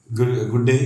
Good, good day.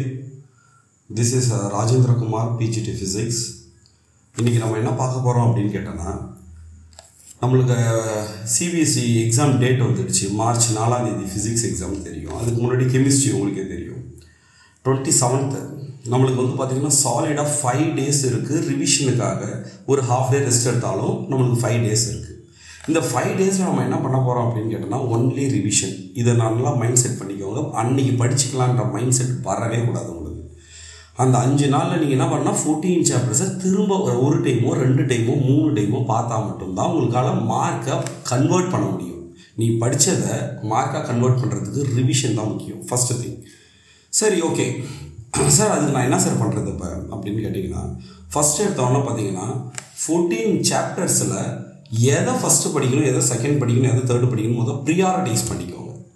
This is uh, Rajendra Kumar, PGT Physics. இன்றைக்கி நம்ம என்ன பார்க்க போகிறோம் அப்படின்னு கேட்டோன்னா நம்மளுக்கு சிபிஎஸ்சி எக்ஸாம் டேட் வந்துடுச்சு மார்ச் நாலாம் தேதி ஃபிசிக்ஸ் எக்ஸாம் தெரியும் அதுக்கு முன்னாடி கெமிஸ்ட்ரி உங்களுக்கே தெரியும் டுவெண்ட்டி செவன்த்து நம்மளுக்கு வந்து பார்த்திங்கன்னா சாலிடாக ஃபைவ் டேஸ் இருக்குது ரிவிஷனுக்காக ஒரு ஹாஃப் டே ரெஸ்ட் எடுத்தாலும் நம்மளுக்கு ஃபைவ் டேஸ் இருக்குது இந்த ஃபைவ் டேஸில் நம்ம என்ன பண்ண போகிறோம் அப்படின்னு கேட்டோம்னா ஒன்லி ரிவிஷன் இதை நல்லா மைண்ட் செட் பண்ணிக்கோங்க அன்னைக்கு படிச்சுக்கலான்ற மைண்ட் செட் வரவே கூடாது உங்களுக்கு அந்த அஞ்சு நாளில் நீங்கள் என்ன பண்ணால் ஃபோர்டீன் சாப்டர்ஸை திரும்ப ஒரு- ஒரு டைமோ ரெண்டு டைமோ மூணு டைமோ பார்த்தா மட்டும்தான் உங்களுக்கால மார்க்கை கன்வெர்ட் பண்ண முடியும் நீ படித்ததை மார்க்காக கன்வெர்ட் பண்ணுறதுக்கு ரிவிஷன் தான் முக்கியம் ஃபஸ்ட்டு திங் சரி ஓகே சார் அதுக்கு நான் என்ன சார் பண்ணுறது இப்போ அப்படின்னு கேட்டிங்கன்னா ஃபஸ்ட் எடுத்தோன்னே பார்த்தீங்கன்னா ஃபோர்டீன் சாப்டர்ஸில் எதை ஃபஸ்ட்டு படிக்கணும் எதை செகண்ட் படிக்கணும் எதை தேர்டு படிக்கணும் முதல் ப்ரியாரிட்டைஸ் பண்ணிக்கோங்க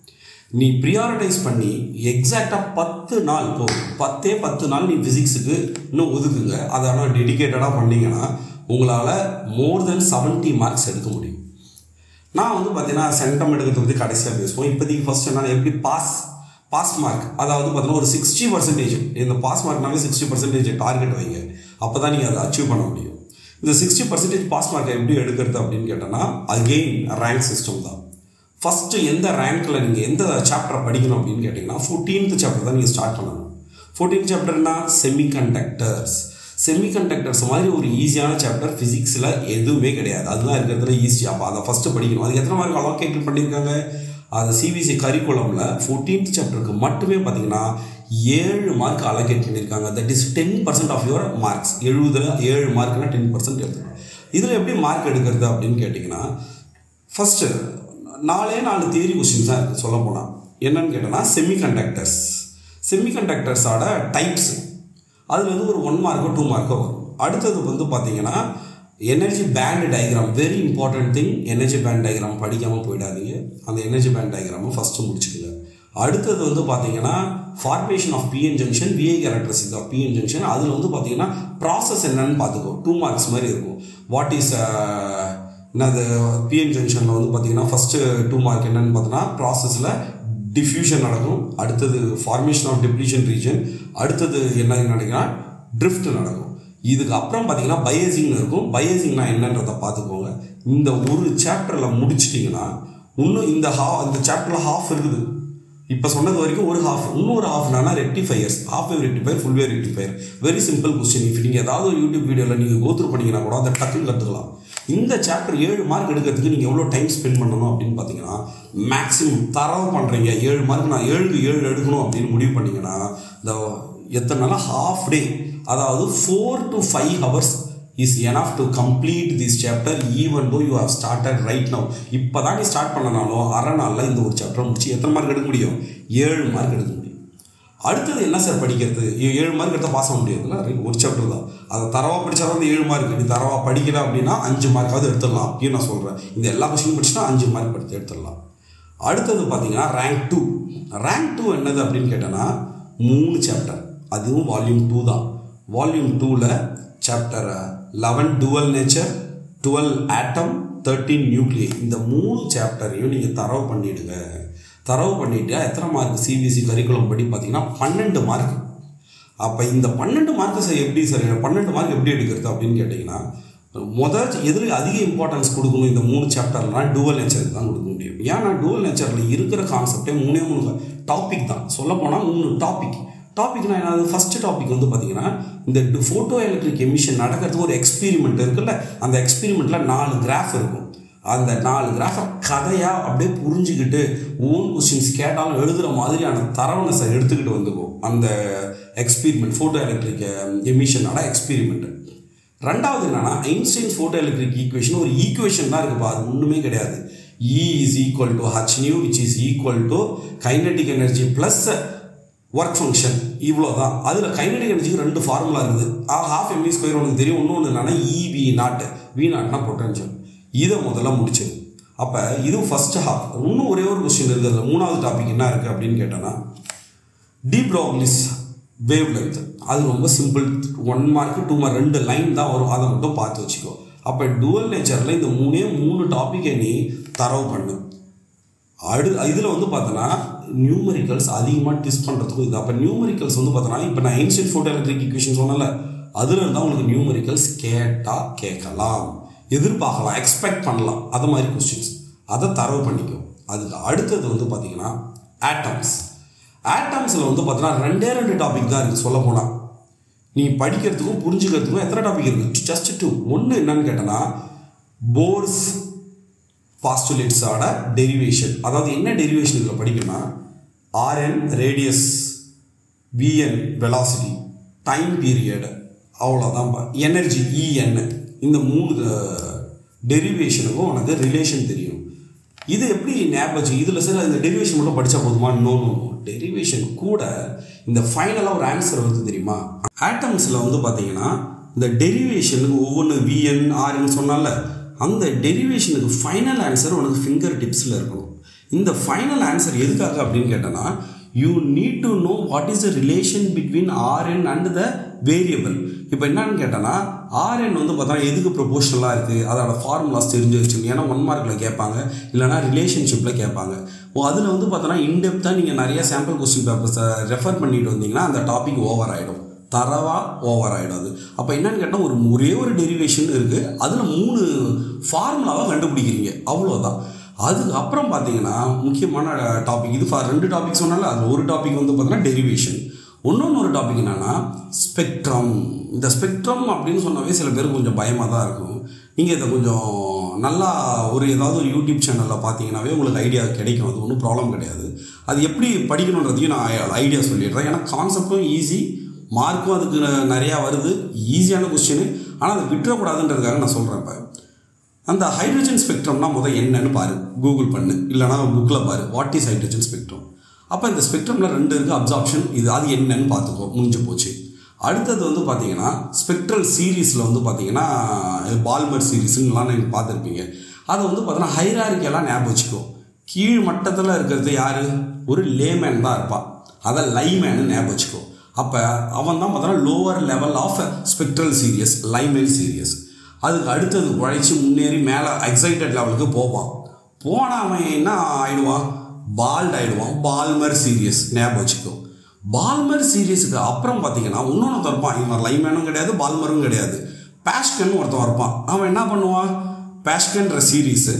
நீ ப்ரியாரிட்டைஸ் பண்ணி எக்ஸாக்டாக பத்து நாள் போதும் பத்தே பத்து நாள் நீ ஃபிசிக்ஸுக்கு இன்னும் ஒதுக்குங்க அதை ஆனால் டெடிகேட்டடாக பண்ணீங்கன்னா உங்களால் மோர் தென் 70 மார்க்ஸ் எடுக்க முடியும் நான் வந்து பார்த்தீங்கன்னா சென்டம் எடுக்கிறத பற்றி கடைசியாக பேசுவோம் இப்போதைக்கு ஃபர்ஸ்ட் என்ன எப்படி பாஸ் பாஸ் மார்க் அதாவது பார்த்தீங்கன்னா ஒரு சிக்ஸ்டி பர்சன்டேஜ் இந்த பாஸ் மார்க்னாவே சிக்ஸ்டி பர்சன்டேஜ் டார்கெட் வைங்க அப்போ தான் நீங்கள் அதை அச்சீவ் பண்ண முடியும் இந்த சிக்ஸ்டி பர்சன்டேஜ் பாஸ் மார்க்கை எப்படி எடுக்கிறது அப்படின்னு கேட்டோன்னா அகெயின் ரேங்க் சிஸ்டம் தான் ஃபஸ்ட்டு எந்த ரேங்க்கில் நீங்கள் எந்த சாப்டரை படிக்கணும் அப்படின்னு கேட்டிங்கன்னா ஃபோர்டீன்த் சாப்டர் தான் நீங்கள் ஸ்டார்ட் பண்ணணும் ஃபோர்டீன்த் சாப்டர்னா செமி கண்டக்டர்ஸ் செமி கண்டக்டர்ஸ் மாதிரி ஒரு ஈஸியான சாப்டர் ஃபிசிக்ஸில் எதுவுமே கிடையாது அதுதான் இருக்கிறதுல ஈஸி அப்போ அதை ஃபஸ்ட்டு படிக்கணும் அதுக்கு எத்தனை மார்க் அலோகேட் பண்ணியிருக்காங்க அது சிபிஎஸ்சி கரிக்குலமில் ஃபோர்டீன்த் சாப்டருக்கு மட்டுமே பார்த்தீங்கன்னா ஏழு மார்க் அலோகேட் பண்ணியிருக்காங்க that is ten percent of your marks எழுபதில் ஏழு மார்க்னா டென் பர்சன்ட் எடுத்துக்கணும் இதில் எப்படி மார்க் எடுக்கிறது அப்படின்னு கேட்டிங்கன்னா ஃபஸ்ட்டு நாலே நாலு தியரி கொஸ்டின்ஸ் தான் இருக்குது சொல்ல போனால் என்னன்னு கேட்டோன்னா செமிகண்டக்டர்ஸ் செமிகண்டக்டர்ஸோட டைப்ஸ் அதில் வந்து ஒரு ஒன் மார்க்கோ டூ மார்க்கோ வரும் அடுத்தது வந்து பார்த்தீங்கன்னா energy band diagram very important thing energy band diagram படிக்காமல் போயிடாதீங்க அந்த எனர்ஜி பேண்ட் டயக்ராமை ஃபஸ்ட்டு முடிச்சுக்கோங்க அடுத்தது வந்து பார்த்தீங்கன்னா formation of PN junction VI characteristic of PN junction அதில் வந்து பார்த்தீங்கன்னா ப்ராசஸ் என்னன்னு பார்த்துக்கோ டூ மார்க்ஸ் மாதிரி இருக்கும் வாட் இஸ் என்னது பிஎன் ஜங்ஷனில் வந்து பார்த்தீங்கன்னா ஃபஸ்ட்டு டூ மார்க் என்னன்னு பார்த்தோன்னா ப்ராசஸில் டிஃப்யூஷன் நடக்கும் அடுத்தது ஃபார்மேஷன் ஆஃப் டிப்ளீஷன் ரீஜன் அடுத்தது என்ன நடக்குன்னா ட்ரிஃப்ட் நடக்கும் இதுக்கு அப்புறம் பார்த்தீங்கன்னா பயோசிங்னு இருக்கும் பயோசிங்னா என்னன்றதை பார்த்துக்கோங்க இந்த ஒரு சாப்டரில் முடிச்சிட்டிங்கன்னா இன்னும் இந்த ஹா இந்த சாப்டரில் ஹாஃப் இருக்குது இப்போ சொன்னது வரைக்கும் ஒரு ஹாஃப் இன்னொரு ஹாஃப் என்னன்னா rectifiers half wave rectifier full wave rectifier very simple question இப்போ நீங்கள் ஏதாவது ஒரு யூடியூப் வீடியோவில் நீங்கள் கோத்ரூ பண்ணீங்கன்னா கூட அதை டக்குன்னு கற்றுக்கலாம் இந்த சாப்டர் ஏழு மார்க் எடுக்கிறதுக்கு நீங்கள் எவ்வளோ டைம் ஸ்பெண்ட் பண்ணணும் அப்படின்னு பார்த்தீங்கன்னா மேக்ஸிமம் தரவு பண்ணுறீங்க ஏழு மார்க் நான் ஏழுக்கு ஏழு எடுக்கணும் அப்படின்னு முடிவு பண்ணீங்கன்னா இந்த எத்தனை நாளாக ஹாஃப் டே அதாவது four to five hours is enough to complete this chapter even though you have started right now இப்போ தான் நீ ஸ்டார்ட் பண்ணனாலும் அரை நாளில் இந்த ஒரு சாப்டர் முடிச்சு எத்தனை மார்க் எடுக்க முடியும் ஏழு மார்க் எடுக்க முடியும் அடுத்தது என்ன சார் படிக்கிறது ஏ- ஏழு மார்க் எடுத்தால் பாஸ் ஆக முடியாதுல்ல ரைட் ஒரு சாப்டர் தான் அதை தரவா படிச்சா தான் அந்த ஏழு மார்க் நீ தரவா படிக்கல அப்படின்னா அஞ்சு மார்க்காவது எடுத்துடலாம் அப்படின்னு நான் சொல்கிறேன் இந்த எல்லா கொஸ்டினும் படிச்சுனா அஞ்சு மார்க் படித்து எடுத்துடலாம் அடுத்தது பார்த்தீங்கன்னா ரேங்க் டூ ரேங்க் டூ என்னது அப்படின்னு கேட்டேன்னா மூணு சாப்டர் அதுவும் வால்யூம் டூ தான் வால்யூம் டூவில் chapter eleven dual nature dual atom thirteen nuclei இந்த மூணு சாப்டரையும் நீங்கள் தரவு பண்ணிடுங்க தரவு பண்ணிட்டா எத்தனை மார்க் சிபிஎஸ்சி கரிக்குலம் படி பார்த்தீங்கன்னா பன்னெண்டு மார்க் அப்போ இந்த பன்னெண்டு மார்க்கு சார் எப்படி சார் பன்னெண்டு மார்க் எப்படி எடுக்கிறது அப்படின்னு கேட்டிங்கன்னா முதல் எதில் அதிக இம்பார்ட்டன்ஸ் கொடுக்கணும் இந்த மூணு சாப்டர்லாம் டுவல் நேச்சருக்கு தான் கொடுக்க முடியும் ஏன்னா டுவல் நேச்சரில் இருக்கிற கான்செப்டே மூணே மூணு டாபிக் தான் சொல்லப் போனால் மூணு டாபிக் டாபிக்னா என்னது ஃபஸ்ட்டு டாபிக் வந்து பார்த்தீங்கன்னா இந்த ஃபோட்டோ எலக்ட்ரிக் எமிஷன் நடக்கிறதுக்கு ஒரு எக்ஸ்பீரிமெண்ட் இருக்குல்ல அந்த எக்ஸ்பீரிமெண்ட்டில் நாலு கிராஃப் இருக்கும் அந்த நாலு கிராஃபை கதையாக அப்படியே புரிஞ்சுக்கிட்டு ஓன் கொஸ்டின்ஸ் கேட்டாலும் எழுதுகிற மாதிரியான தரவனஸை எடுத்துக்கிட்டு வந்துக்கும் அந்த எக்ஸ்பீரிமெண்ட் ஃபோட்டோ எலக்ட்ரிக் எமிஷனோட எக்ஸ்பீரிமெண்ட் ரெண்டாவது என்னன்னா ஐன்ஸ்டைன்ஸ் ஃபோட்டோ எலக்ட்ரிக் ஈக்குவேஷன் ஒரு ஈக்குவேஷன் தான் இருக்குப்பா அது ஒன்றுமே கிடையாது E is equal to h nu which is equal to kinetic energy plus work function இவ்வளோ தான் அதில் கைனடிக் எனர்ஜிக்கு ரெண்டு ஃபார்முலா இருக்குது ஹாஃப் எம்இ ஸ்கொயர் உனக்கு தெரியும் இன்னொன்று என்னன்னா இவி நாட் வி நாட்னா பொட்டன்ஷியல் இதை முதல்ல முடிச்சது அப்போ இது ஃபர்ஸ்ட் ஹாஃப் இன்னும் ஒரே ஒரு கொஸ்டின் இருக்குது அதில் மூணாவது டாபிக் என்ன இருக்குது அப்படின்னு கேட்டோன்னா டி ப்ராக்லிஸ் வேவ் லென்த் அது ரொம்ப simple one mark two mark ரெண்டு லைன் தான் வரும் அதை மட்டும் பார்த்து வச்சுக்கோ அப்போ டுவல் நேச்சரில் இந்த மூணே மூணு டாப்பிக்கை நீ தரவு பண்ணு அடு இதில் வந்து பார்த்தோன்னா நியூமரிக்கல்ஸ் அதிகமாக டிஸ்ட் பண்ணுறதுக்கும் இது அப்போ நியூமரிக்கல்ஸ் வந்து பார்த்தோன்னா இப்போ நான் ஏன்ஷியன் ஃபோட்டோ எலக்ட்ரிக் ஈக்குவேஷன் சொன்னல அதில் இருந்தால் உங்களுக்கு நியூமரிக்கல்ஸ் கேட்டால் கேட்கலாம் எதிர்பார்க்கலாம் எக்ஸ்பெக்ட் பண்ணலாம் அது மாதிரி கொஸ்டின்ஸ் அதை தரவு பண்ணிக்கும் அதுக்கு அடுத்தது வந்து பார்த்தீங்கன்னா ஆட்டம்ஸ் ஆட்டம்ஸில் வந்து பார்த்தீங்கன்னா ரெண்டே ரெண்டு டாபிக் தான் இருக்குது சொல்ல போனால் நீ படிக்கிறதுக்கும் புரிஞ்சுக்கிறதுக்கும் எத்தனை டாபிக் இருக்குது ஜஸ்ட் டூ ஒன்று என்னன்னு கேட்டனா போர்ஸ் பாஸ்டுலேட்ஸோட டெரிவேஷன் அதாவது என்ன டெரிவேஷன் இதில் படிக்கணும்னா RN radius VN velocity time period அவ்வளோதான் எனர்ஜி இஎன் இந்த மூணு டெரிவேஷனுக்கும் உனக்கு ரிலேஷன் தெரியும் இது எப்படி ஞாபகம் வச்சு இதில் சார் இந்த டெரிவேஷன் மட்டும் படித்தா போதுமா நோ நோ டெரிவேஷன் கூட இந்த ஃபைனலாக ஒரு ஆன்சர் வருது தெரியுமா ஆட்டம்ஸில் வந்து பார்த்தீங்கன்னா இந்த டெரிவேஷனுக்கு ஒவ்வொன்று விஎன் ஆர்என் சொன்னால அந்த டெரிவேஷனுக்கு ஃபைனல் ஆன்சர் உனக்கு ஃபிங்கர் டிப்ஸில் இருக்கணும் இந்த ஃபைனல் ஆன்சர் எதுக்காக அப்படின்னு கேட்டேன்னா you need to know what is the relation between RN and the variable இப்போ என்னன்னு கேட்டேன்னா ஆர்என் வந்து பார்த்தா எதுக்கு ப்ரொபோஷனலாக இருக்குது அதோட ஃபார்முலாஸ் தெரிஞ்சு வச்சுங்க ஏன்னா ஒன் மார்க்கில் கேட்பாங்க இல்லைனா ரிலேஷன்ஷிப்பில் கேட்பாங்க ஓ அதில் வந்து பார்த்தோன்னா இன்டெப்த்தாக நீங்கள் நிறைய சாம்பிள் கொஸ்டின் பேப்பர்ஸை ரெஃபர் பண்ணிட்டு வந்தீங்கன்னா அந்த டாபிக் ஓவர் ஆகிடும் தரவாக ஓவர் ஆகிடும் அது அப்போ என்னன்னு கேட்டால் ஒரு ஒரே ஒரு டெரிவேஷன் இருக்குது அதில் மூணு ஃபார்முலாவாக கண்டுபிடிக்கிறீங்க அவ்வளோதான் அதுக்கு அப்புறம் பார்த்தீங்கன்னா முக்கியமான டாபிக் இது ஃபார் ரெண்டு டாபிக் சொன்னால அது ஒரு டாபிக் வந்து பார்த்தீங்கன்னா டெரிவேஷன் இன்னொன்று ஒரு டாபிக் என்னென்னா ஸ்பெக்ட்ரம் இந்த ஸ்பெக்ட்ரம் அப்படின்னு சொன்னாவே சில பேருக்கு கொஞ்சம் பயமாக தான் இருக்கும் நீங்கள் இதை கொஞ்சம் நல்லா ஒரு ஏதாவது ஒரு யூடியூப் சேனலில் பார்த்தீங்கன்னாவே உங்களுக்கு ஐடியா கிடைக்கும் அது ஒன்றும் ப்ராப்ளம் கிடையாது அது எப்படி படிக்கணுன்றதையும் நான் ஐடியா சொல்லிடுறேன் ஏன்னா கான்செப்டும் ஈஸி மார்க்கும் அதுக்கு நிறையா வருது ஈஸியான கொஸ்டின் ஆனால் அதை விட்டுறக்கூடாதுன்றதுக்காக நான் சொல்கிறேன் இப்போ அந்த ஹைட்ரஜன் ஸ்பெக்ட்ரம்னா முதல் என்னன்னு பாரு கூகுள் பண்ணு இல்லைனா புக்கில் பாரு வாட் இஸ் ஹைட்ரஜன் ஸ்பெக்ட்ரம் அப்போ இந்த ஸ்பெக்ட்ரமில் ரெண்டு இருக்குது அப்சார்ப்ஷன் இது அது என்னன்னு பார்த்துக்கோ முடிஞ்சு போச்சு அடுத்தது வந்து பார்த்தீங்கன்னா ஸ்பெக்ட்ரல் சீரீஸில் வந்து பார்த்தீங்கன்னா பால்மர் சீரீஸுங்கெலாம் நீங்கள் பார்த்துருப்பீங்க அதை வந்து பார்த்தீங்கன்னா ஹைராரிக்கெல்லாம் ஞாபகம் வச்சுக்கோ கீழ் மட்டத்தில் இருக்கிறது யார் ஒரு லேமேன் தான் இருப்பான் அதை லைமேனு ஞாபகம் வச்சுக்கோ அப்போ அவன் தான் பார்த்தோன்னா lower level of spectral series Lyman series அதுக்கு அடுத்தது உழைச்சி முன்னேறி மேலே எக்ஸைட்டட் லெவலுக்கு போவான் போனால் அவன் என்ன ஆயிடுவான் பால்ட் ஆயிடுவான் பால்மர் சீரியஸ் ஞாபகம் வச்சுக்கோ பால்மர் சீரியஸுக்கு அப்புறம் பார்த்தீங்கன்னா இன்னொன்று இருப்பான் இவன் லைமேனும் கிடையாது பால்மரும் கிடையாது பேஷ்கன் ஒருத்தன் இருப்பான் அவன் என்ன பண்ணுவான் பேஷ்கன்ற சீரீஸு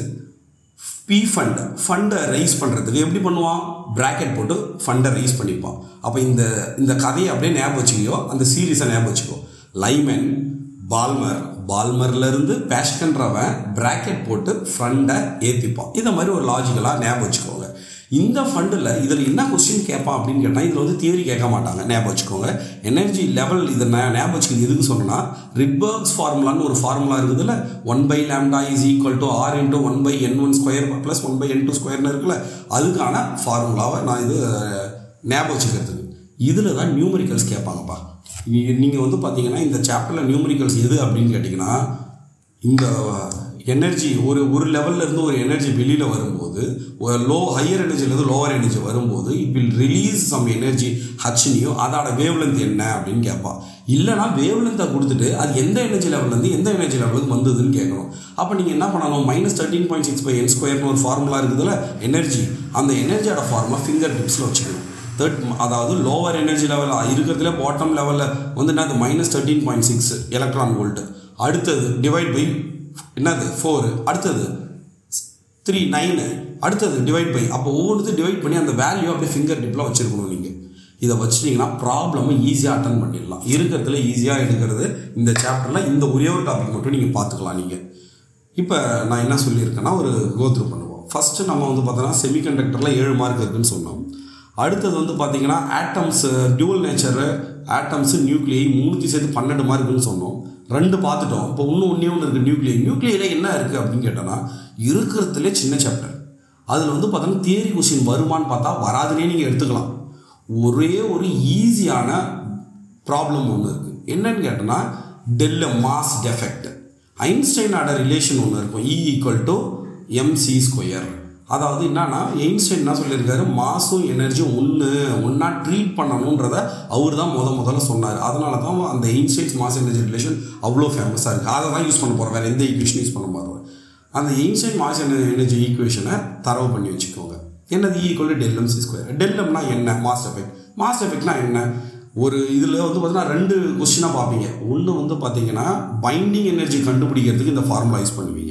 பி ஃபண்ட் ஃபண்டை ரைஸ் பண்ணுறதுக்கு எப்படி பண்ணுவான் ப்ராக்கெட் போட்டு ஃபண்டை ரைஸ் பண்ணிப்பான் அப்போ இந்த இந்த கதையை அப்படியே ஞாபகம் வச்சுக்கியோ அந்த சீரீஸை ஞாபகம் வச்சுக்கோ லைமன் பால்மர் பால்மர்லேருந்து பேஷ்கன்றவன் ப்ராக்கெட் போட்டு ஃபண்டை ஏற்றிப்பான் இந்த மாதிரி ஒரு லாஜிக்கலாக ஞாபகம் வச்சுக்கோங்க இந்த ஃபண்டில் இதில் என்ன கொஸ்டின் கேட்பான் அப்படின்னு கேட்டால் இதில் வந்து தியரி கேட்க மாட்டாங்க ஞாபகம் வச்சுக்கோங்க எனர்ஜி லெவல் இதை நான் ஞாபகம் வச்சுக்கிறது எதுக்கு சொன்னேன்னா ரிட்பர்க்ஸ் ஃபார்முலான்னு ஒரு ஃபார்முலா இருக்குதுல்ல one by lambda is equal to R into one by N one square plus one by N two ஸ்கொயர்னு இருக்குல்ல அதுக்கான ஃபார்முலாவை நான் இது ஞாபகம் வச்சுக்கிறதுக்கு இதில் தான் நியூமரிக்கல்ஸ் கேட்பாங்கப்பா நீங்கள் வந்து பார்த்தீங்கன்னா இந்த சாப்டரில் நியூமரிக்கல்ஸ் எது அப்படின்னு கேட்டிங்கன்னா இந்த எனர்ஜி ஒரு ஒரு லெவல்ல இருந்து ஒரு எனர்ஜி வெளியில் வரும்போது ஒரு லோ ஹையர் எனர்ஜிலேருந்து லோவர் எனர்ஜி வரும்போது it will release some energy ஹச்னியோ அதோட வேவ் லென்த் என்ன அப்படின்னு கேட்பான் இல்லைனா வேவ் லென்த்தை கொடுத்துட்டு அது எந்த எனர்ஜி லெவல்லேருந்து எந்த எனர்ஜி லெவலுக்கு வந்ததுன்னு கேட்கணும் அப்போ நீங்கள் என்ன பண்ணணும் minus thirteen point six by N ஸ்கொயர்னு ஒரு ஃபார்முலா இருக்குதுல்ல எனர்ஜி அந்த எனர்ஜியோட ஃபார்முலா ஃபிங்கர் டிப்ஸில் வச்சுக்கணும் தேர்ட் அதாவது லோவர் எனர்ஜி லெவல் இருக்கிறதுல பாட்டம் லெவலில் வந்து என்னது minus thirteen point six electron volt அடுத்தது டிவைட் பை என்னது ஃபோரு அடுத்தது த்ரீ நைனு அடுத்தது டிவைட் பை அப்போ ஒவ்வொன்றுத்தையும் டிவைட் பண்ணி அந்த வேல்யூ அப்படியே ஃபிங்கர் டிப்பில் வச்சுருக்கணும் நீங்கள் இதை வச்சிட்டிங்கன்னா ப்ராப்ளமை ஈஸியாக அட்டன் பண்ணிடலாம் இருக்கிறதுல ஈஸியாக எடுக்கிறது இந்த சாப்டரில் இந்த ஒரே ஒரு டாபிக் மட்டும் நீங்கள் பார்த்துக்கலாம் நீங்கள் இப்போ நான் என்ன சொல்லியிருக்கேன்னா ஒரு கோத்ரூ பண்ணுவோம் ஃபஸ்ட்டு நம்ம வந்து பார்த்தோன்னா செமிகண்டக்டரில் ஏழு மார்க் இருக்குதுன்னு சொன்னோம் அடுத்தது வந்து பார்த்தீங்கன்னா atoms dual nature atoms nuclei மூணுத்தையும் சேர்த்து பன்னெண்டு மார்க்குன்னு சொன்னோம் ரெண்டு பார்த்துட்டோம் இப்போ இன்னும் ஒன்றே ஒன்று இருக்குது நியூக்ளியை நியூக்ளியில் என்ன இருக்குது அப்படின்னு கேட்டோன்னா இருக்கிறதுலே சின்ன சாப்டர் அதில் வந்து பார்த்தோன்னா தியரி கொஸ்டின் வருமானு பார்த்தா வராதுனே நீங்கள் எடுத்துக்கலாம் ஒரே ஒரு ஈஸியான ப்ராப்ளம் ஒன்று இருக்குது என்னன்னு கேட்டோன்னா டெல்ல மாஸ் டெஃபெக்ட் ஐன்ஸ்டைனோட ரிலேஷன் ஒன்று இருக்கும் E equal to MC square அதாவது என்னன்னா எயின்ஸ்டைன் என்ன சொல்லியிருக்காரு மாசும் எனர்ஜியும் ஒன்று ஒன்றா ட்ரீட் பண்ணணுன்றத அவர் தான் முத முதல்ல சொன்னார் அதனால தான் அந்த எயின்ஸ்டைன்ஸ் மாஸ் எனர்ஜி ரிலேஷன் அவ்வளோ ஃபேமஸாக இருக்குது அதை தான் யூஸ் பண்ண போகிறோம் வேறு எந்த ஈக்குவேஷன் யூஸ் பண்ண போகிறோம் அந்த எயின்ஸ்டைன் மாஸ் எனர்ஜி ஈக்குவேஷனை தரவு பண்ணி வச்சுக்கோங்க என்னது equal to del M C square டெல்லம்னா என்ன மாஸ் எஃபெக்ட் மாஸ் எஃபெக்ட்னா என்ன ஒரு இதில் வந்து பார்த்தீங்கன்னா ரெண்டு கொஸ்டினாக பார்ப்பீங்க ஒன்று வந்து பார்த்தீங்கன்னா பைண்டிங் எனர்ஜி கண்டுபிடிக்கிறதுக்கு இந்த ஃபார்முலா யூஸ் பண்ணுவீங்க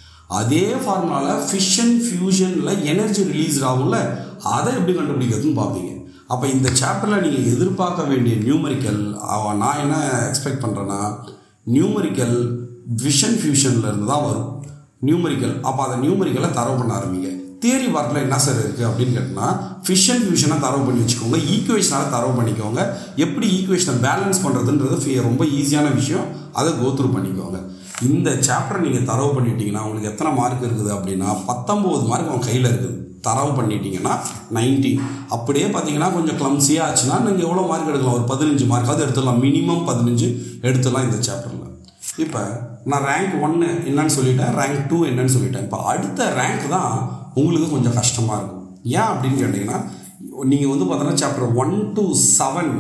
அதே ஃபார்முலாவில் ஃபிஷன் ஃபியூஷனில் எனர்ஜி ரிலீஸ் ஆகும்ல அதை எப்படி கண்டுபிடிக்கிறதுன்னு பார்ப்பீங்க அப்போ இந்த சாப்டரில் நீங்கள் எதிர்பார்க்க வேண்டிய நியூமரிக்கல் நான் என்ன எக்ஸ்பெக்ட் பண்ணுறேன்னா நியூமரிக்கல் விஷன் ஃபியூஷனில் இருந்து தான் வரும் நியூமரிக்கல் அப்போ அதை நியூமரிக்கலை தரவு பண்ண ஆரம்பிங்க தியரி பார்ட்டில் என்ன சார் இருக்குது அப்படின்னு கேட்டிங்கன்னா ஃபிஷன் ஃபியூஷனாக தரவு பண்ணி வச்சுக்கோங்க ஈக்குவேஷனால் தரவு பண்ணிக்கோங்க எப்படி ஈக்குவேஷனை பேலன்ஸ் பண்ணுறதுன்றது ரொம்ப ஈஸியான விஷயம் அதை கோத்ரூ பண்ணிக்கோங்க இந்த சாப்டர் நீங்கள் தரவு பண்ணிட்டீங்கன்னா உங்களுக்கு எத்தனை மார்க் இருக்குது அப்படின்னா பத்தொம்போது மார்க் உங்கள் கையில் இருக்குது தரவு பண்ணிட்டீங்கன்னா நைன்ட்டி அப்படியே பார்த்தீங்கன்னா கொஞ்சம் கிளம்ஸியாக ஆச்சுன்னா நீங்கள் எவ்வளோ மார்க் எடுக்கலாம் ஒரு பதினஞ்சு மார்க்காவது எடுத்துடலாம் மினிமம் பதினஞ்சு எடுத்துடலாம் இந்த சாப்டரில் இப்போ நான் ரேங்க் ஒன்று என்னன்னு சொல்லிட்டேன் ரேங்க் டூ என்னன்னு சொல்லிட்டேன் இப்போ அடுத்த ரேங்க் தான் உங்களுக்கு கொஞ்சம் கஷ்டமாக இருக்கும் ஏன் அப்படின்னு கேட்டிங்கன்னா நீங்கள் வந்து பார்த்தோன்னா சாப்டர் ஒன் டு செவன்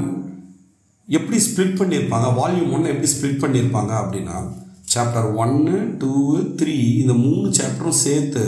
எப்படி ஸ்ப்ளிட் பண்ணியிருப்பாங்க வால்யூம் ஒன்று எப்படி ஸ்ப்ளிட் பண்ணியிருப்பாங்க அப்படின்னா சாப்டர் ஒன்று டூ த்ரீ இந்த மூணு சாப்டரும் சேர்த்து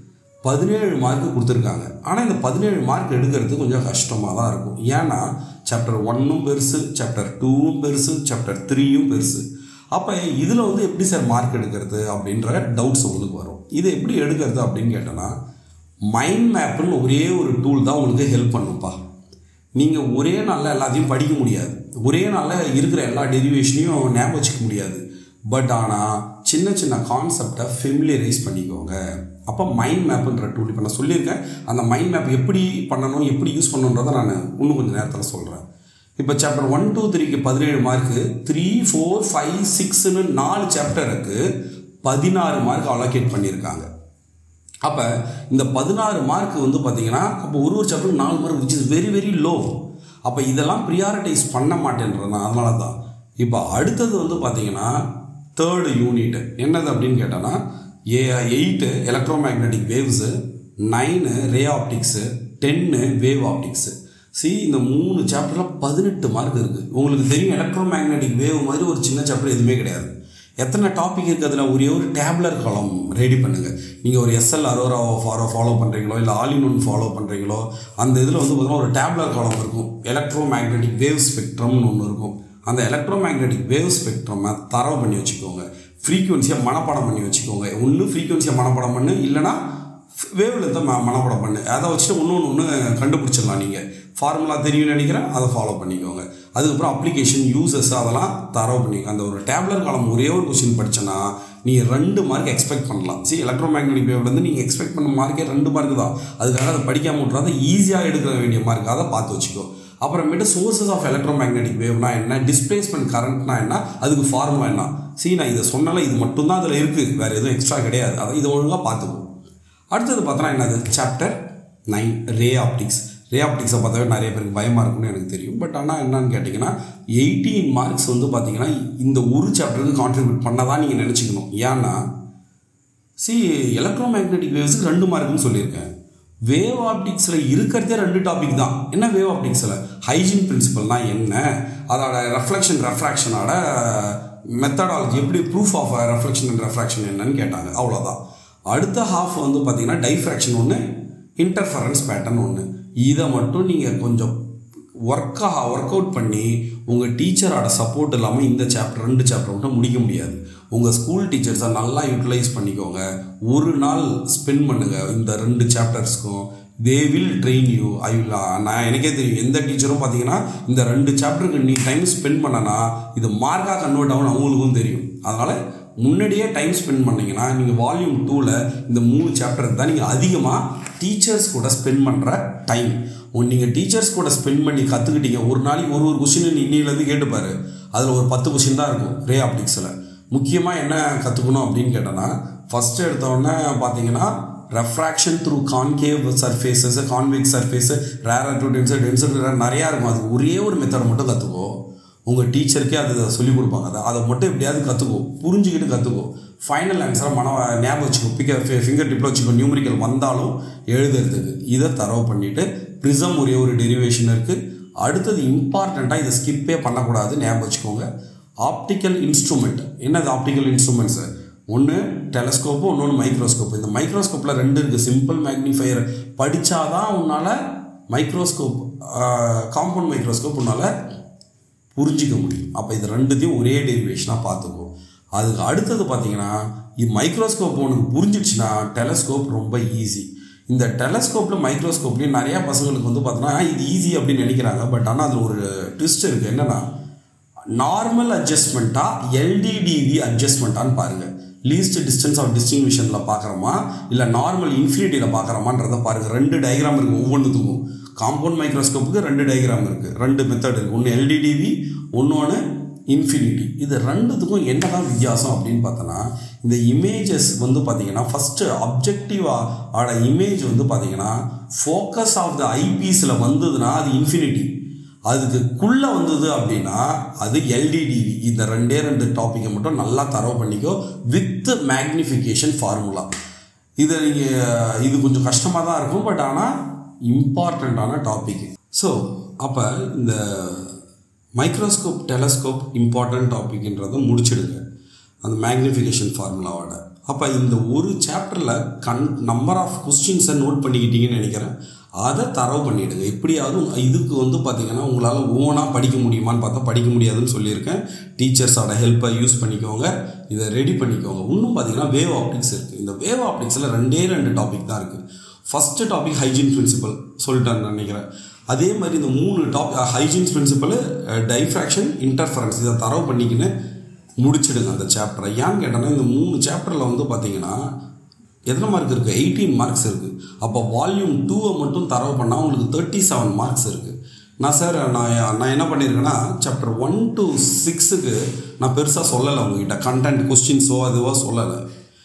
பதினேழு மார்க்கு கொடுத்துருக்காங்க ஆனால் இந்த பதினேழு மார்க் எடுக்கிறது கொஞ்சம் கஷ்டமாக தான் இருக்கும் ஏன்னா சாப்டர் ஒன்னும் பெருசு சாப்டர் டூவும் பெருசு சாப்டர் த்ரீயும் பெருசு அப்போ இதில் வந்து எப்படி சார் மார்க் எடுக்கிறது அப்படின்ற டவுட்ஸ் உங்களுக்கு வரும் இதை எப்படி எடுக்கிறது அப்படின்னு கேட்டோன்னா மைண்ட் மேப்புன்னு ஒரே ஒரு டூல் தான் உங்களுக்கு ஹெல்ப் பண்ணும்ப்பா நீங்கள் ஒரே நாளில் எல்லாத்தையும் படிக்க முடியாது ஒரே நாளில் இருக்கிற எல்லா டெரிவேஷனையும் ஞாபகம் வச்சுக்க முடியாது பட் ஆனால் சின்ன சின்ன கான்செப்டை ஃபெமிலியரைஸ் பண்ணிக்கோங்க அப்போ மைண்ட் மேப்புன்ற டூல் இப்போ நான் சொல்லியிருக்கேன் அந்த மைண்ட் மேப் எப்படி பண்ணணும் எப்படி யூஸ் பண்ணணுன்றதை நான் இன்னும் கொஞ்சம் நேரத்தில் சொல்கிறேன் இப்போ சாப்டர் ஒன் டூ த்ரீக்கு பதினேழு மார்க்கு த்ரீ ஃபோர் ஃபைவ் சிக்ஸ்னு நாலு சாப்டருக்கு பதினாறு மார்க் அலோகேட் பண்ணியிருக்காங்க அப்போ இந்த பதினாறு மார்க் வந்து பார்த்தீங்கன்னா அப்போ ஒரு ஒரு சாப்டருக்கு நாலு mark which is very very low அப்போ இதெல்லாம் ப்ரியாரிட்டைஸ் பண்ண மாட்டேன்றேன் நான் அதனால தான் இப்போ அடுத்தது வந்து பார்த்தீங்கன்னா தேர்டு யூனிட் என்னது அப்படின்னு கேட்டோன்னா ஏ eight electro magnetic waves nine ray optics ten wave optics சி இந்த மூணு சாப்டரில் பதினெட்டு மார்க் இருக்குது உங்களுக்கு தெரியும் எலக்ட்ரோ மேக்னெட்டிக் வேவ் மாதிரி ஒரு சின்ன சாப்டர் எதுவுமே கிடையாது எத்தனை டாபிக் இருக்குது அதில் ஒரே ஒரு டேப்லர் காலம் ரெடி பண்ணுங்கள் நீங்கள் ஒரு எஸ்எல் அரோரா ஃபாலோ ஃபாலோ பண்ணுறீங்களோ இல்லை ஆல் இன் ஒன் ஃபாலோ பண்ணுறீங்களோ அந்த இதில் வந்து பார்த்தீங்கன்னா ஒரு டேப்லர் காலம் இருக்கும் எலக்ட்ரோ மேக்னெட்டிக் வேவ் ஸ்பெக்ட்ரம்னு ஒன்று இருக்கும் அந்த எலக்ட்ரோ மேக்னெட்டிக் வேவ் ஸ்பெக்ட்ரமை தரவு பண்ணி வச்சுக்கோங்க ஃப்ரீக்குவன்சியை மனப்பாடம் பண்ணி வச்சுக்கோங்க ஒன்று ஃப்ரீக்குவன்சியை மனப்பாடம் பண்ணு இல்லைனா வேவில் தான் ம மனப்பாடம் பண்ணு அதை வச்சுட்டு ஒன்று ஒன்று ஒன்று கண்டுபிடிச்சிடலாம் நீங்கள் ஃபார்முலா தெரியும்னு நினைக்கிறேன் அதை ஃபாலோ பண்ணிக்கோங்க அதுக்கப்புறம் அப்ளிகேஷன் யூசஸ் அதெல்லாம் தரவு பண்ணிக்கோங்க அந்த ஒரு டேப்லர் காலம் ஒரே ஒரு கொஸ்டின் படிச்சேன்னா நீங்கள் ரெண்டு மார்க் எக்ஸ்பெக்ட் பண்ணலாம் சரி எலக்ட்ரோ மேக்னெட்டிக் வேவ்லேருந்து நீங்கள் எக்ஸ்பெக்ட் பண்ண மார்க்கே ரெண்டு மார்க் தான் அதுக்காக அதை படிக்காம விட்றாத ஈஸியாக எடுக்க வேண்டிய மார்க் அதை பார்த்து வச்சுக்கோ அப்புறமேட்டு சோர்சஸ் ஆஃப் எலக்ட்ரோ மேக்னெட்டிக் வேவ்னா என்ன டிஸ்பிளேஸ்மெண்ட் கரண்ட்னா என்ன அதுக்கு ஃபார்முலா என்ன சரி நான் இதை சொன்னால இது மட்டும்தான் அதில் இருக்குது வேறு எதுவும் எக்ஸ்ட்ரா கிடையாது அதை இதை ஒழுங்காக பார்த்துக்கோ அடுத்தது பார்த்தோன்னா என்னது chapter nine ray optics ray ஆப்டிக்ஸை பார்த்தாவே நிறைய பேருக்கு பயமாக இருக்கும்னு எனக்கு தெரியும் பட் ஆனால் என்னன்னு கேட்டிங்கன்னா எயிட்டீன் மார்க்ஸ் வந்து பார்த்தீங்கன்னா இந்த ஒரு சாப்டருக்கு கான்ட்ரிபியூட் பண்ண தான் நீங்கள் நினச்சிக்கணும் ஏன்னா சி எலக்ட்ரோ மேக்னெட்டிக் வேவ்ஸுக்கு ரெண்டு மார்க்குன்னு சொல்லியிருக்கேன் வேவ் ஆப்டிக்ஸில் இருக்கிறதே ரெண்டு டாபிக் தான் என்ன வேவ் ஆப்டிக்ஸில் ஹைஜீன் பிரின்சிபல்னா என்ன அதோட ரெஃப்ளெக்ஷன் ரெஃப்ராக்ஷனோட மெத்தடாலஜி எப்படி proof of reflection and refraction என்னன்னு கேட்டாங்க அவ்வளோதான் அடுத்த ஹாஃப் வந்து பார்த்தீங்கன்னா டைஃப்ராக்ஷன் ஒன்று இன்டர்ஃபரன்ஸ் பேட்டர்ன் ஒன்று இதை மட்டும் நீங்கள் கொஞ்சம் ஒர்க்காக ஒர்க் அவுட் பண்ணி உங்கள் டீச்சரோட சப்போர்ட் இல்லாமல் இந்த சாப்டர் ரெண்டு சாப்டர் மட்டும் முடிக்க முடியாது உங்கள் ஸ்கூல் டீச்சர்ஸை நல்லா யூட்டிலைஸ் பண்ணிக்கோங்க ஒரு நாள் ஸ்பெண்ட் பண்ணுங்கள் இந்த ரெண்டு சாப்டர்ஸ்க்கும் they will train you I will நான் எனக்கே தெரியும் எந்த டீச்சரும் பார்த்தீங்கன்னா இந்த ரெண்டு சாப்டருக்கு நீ டைம் ஸ்பெண்ட் பண்ணனா இது மார்க்காக கன்வெர்ட் ஆகும் அவங்களுக்கும் தெரியும் அதனால் முன்னாடியே டைம் ஸ்பெண்ட் பண்ணிங்கன்னா நீங்கள் வால்யூம் டூவில் இந்த மூணு சாப்டருக்கு தான் நீங்கள் அதிகமாக டீச்சர்ஸ் கூட ஸ்பெண்ட் பண்ணுற டைம் நீங்கள் டீச்சர்ஸ் கூட ஸ்பெண்ட் பண்ணி கற்றுக்கிட்டீங்க ஒரு நாளைக்கு ஒரு ஒரு கொஷின் இன்னிலேருந்து கேட்டுப்பாரு அதில் ஒரு பத்து கொஷின் தான் இருக்கும் ரே ஆப்டிக்ஸில் முக்கியமாக என்ன கற்றுக்கணும் அப்படின்னு கேட்டோன்னா ஃபஸ்ட்டு எடுத்தோடனே பார்த்தீங்கன்னா refraction through concave surfaces convex surface rare to denser denser நிறையா இருக்கும் அது ஒரே ஒரு மெத்தட் மட்டும் கற்றுக்கோ உங்கள் டீச்சருக்கே அது சொல்லிக் கொடுப்பாங்க அதை அதை மட்டும் எப்படியாவது கற்றுக்கோ புரிஞ்சுக்கிட்டு கற்றுக்கோ ஃபைனல் ஆன்சரை மன ஞாபகம் வச்சுக்கோ பிக்க ஃபிங்கர் டிப்பில் வச்சுக்கோ நியூமரிக்கல் வந்தாலும் எழுதுறதுக்கு இதை தரவு பண்ணிவிட்டு ப்ரிசம் ஒரே ஒரு டெரிவேஷன் இருக்குது அடுத்தது இம்பார்ட்டண்ட்டாக இதை ஸ்கிப்பே பண்ணக்கூடாது ஞாபகம் வச்சுக்கோங்க ஆப்டிக்கல் இன்ஸ்ட்ருமெண்ட் என்னது ஆப்டிக்கல் இன்ஸ்ட்ருமெண்ட்ஸு ஒன்று டெலஸ்கோப்பு இன்னொன்று மைக்ரோஸ்கோப்பு இந்த மைக்ரோஸ்கோப்பில் ரெண்டு இருக்குது சிம்பிள் மேக்னிஃபையர் படித்தாதான் உன்னால் மைக்ரோஸ்கோப் காம்பவுண்ட் மைக்ரோஸ்கோப் உன்னால் புரிஞ்சிக்க முடியும் அப்போ இது ரெண்டுத்தையும் ஒரே டெரிவேஷனாக பார்த்துக்கோ அதுக்கு அடுத்தது பார்த்தீங்கன்னா மைக்ரோஸ்கோப் உனக்கு புரிஞ்சிடுச்சுன்னா டெலஸ்கோப் ரொம்ப ஈஸி இந்த டெலஸ்கோப்பில் மைக்ரோஸ்கோப்லேயும் நிறையா பசங்களுக்கு வந்து பார்த்தோன்னா இது ஈஸி அப்படின்னு நினைக்கிறாங்க பட் ஆனால் அதில் ஒரு ட்விஸ்ட் இருக்குது என்னென்னா நார்மல் அட்ஜஸ்ட்மெண்ட்டா எல்டிடிவி அட்ஜஸ்ட்மெண்ட்டான்னு பாருங்கள் லீஸ்ட் டிஸ்டன்ஸ் ஆஃப் டிஸ்டிங்விஷனில் பார்க்குறோமா இல்லை நார்மல் இன்ஃபினிட்டியில் பார்க்குறோமான்றதை பாருங்கள் ரெண்டு டயக்ராம் இருக்குது ஒவ்வொன்றுத்துக்கும் காம்பவுண்ட் மைக்ரோஸ்கோப்புக்கு ரெண்டு டயக்ராம் இருக்குது ரெண்டு மெத்தட் இருக்குது ஒன்று எல்டிடிவி ஒன்று இன்ஃபினிட்டி இது ரெண்டுத்துக்கும் என்னதான் வித்தியாசம் அப்படின்னு பார்த்தோன்னா இந்த இமேஜஸ் வந்து பார்த்தீங்கன்னா ஃபஸ்ட்டு அப்ஜெக்டிவாக ஆட இமேஜ் வந்து பார்த்தீங்கன்னா ஃபோக்கஸ் ஆஃப் த ஐபீஸில் வந்ததுன்னா அது இன்ஃபினிட்டி அதுக்குள்ளே வந்தது அப்படின்னா அது எல்டிடிவி இந்த ரெண்டே ரெண்டு டாப்பிக்கை மட்டும் நல்லா தரவு பண்ணிக்கோ வித் மேக்னிஃபிகேஷன் ஃபார்முலா இதை நீங்கள் இது கொஞ்சம் கஷ்டமாக தான் இருக்கும் பட் ஆனால் இம்பார்ட்டண்ட்டான டாபிக் ஸோ அப்போ இந்த மைக்ரோஸ்கோப் டெலஸ்கோப் இம்பார்ட்டன்ட் டாபிக்ன்றதை முடிச்சிடுங்க அந்த மேக்னிஃபிகேஷன் ஃபார்முலாவோட அப்போ இந்த ஒரு சாப்டரில் கண் நம்பர் ஆஃப் கொஸ்டின்ஸை நோட் பண்ணிக்கிட்டீங்கன்னு நினைக்கிறேன் அதை தரவு பண்ணிவிடுங்க எப்படியாவது இதுக்கு வந்து பார்த்திங்கன்னா உங்களால் ஓனாக படிக்க முடியுமான்னு பார்த்தா படிக்க முடியாதுன்னு சொல்லியிருக்கேன் டீச்சர்ஸோட ஹெல்ப்பை யூஸ் பண்ணிக்கோங்க இதை ரெடி பண்ணிக்கோங்க இன்னும் பார்த்தீங்கன்னா வேவ் ஆப்டிக்ஸ் இருக்குது இந்த வேவ் ஆப்டிக்ஸில் ரெண்டே ரெண்டு டாபிக் தான் இருக்குது ஃபஸ்ட்டு டாபிக் ஹைஜீன் பிரின்சிபல் சொல்லிட்டேன்னு நினைக்கிறேன் அதே மாதிரி இந்த மூணு topic Huygens principle diffraction interference இதை தரவு பண்ணிக்கின்னு முடிச்சிடுங்க அந்த சாப்டரை ஏன்னு கேட்டோன்னா இந்த மூணு சாப்டரில் வந்து பார்த்தீங்கன்னா எத்தனை மார்க் இருக்குது எயிட்டீன் மார்க்ஸ் இருக்குது அப்போ வால்யூம் டூவை மட்டும் தரவு பண்ணால் உங்களுக்கு தேர்ட்டி செவன் மார்க்ஸ் இருக்குது நான் சார் நான் நான் என்ன பண்ணியிருக்கேன்னா சாப்டர் ஒன் டு சிக்ஸுக்கு நான் பெருசாக சொல்லலை உங்ககிட்ட கண்டென்ட் கொஸ்டின்ஸோ அதுவோ சொல்லலை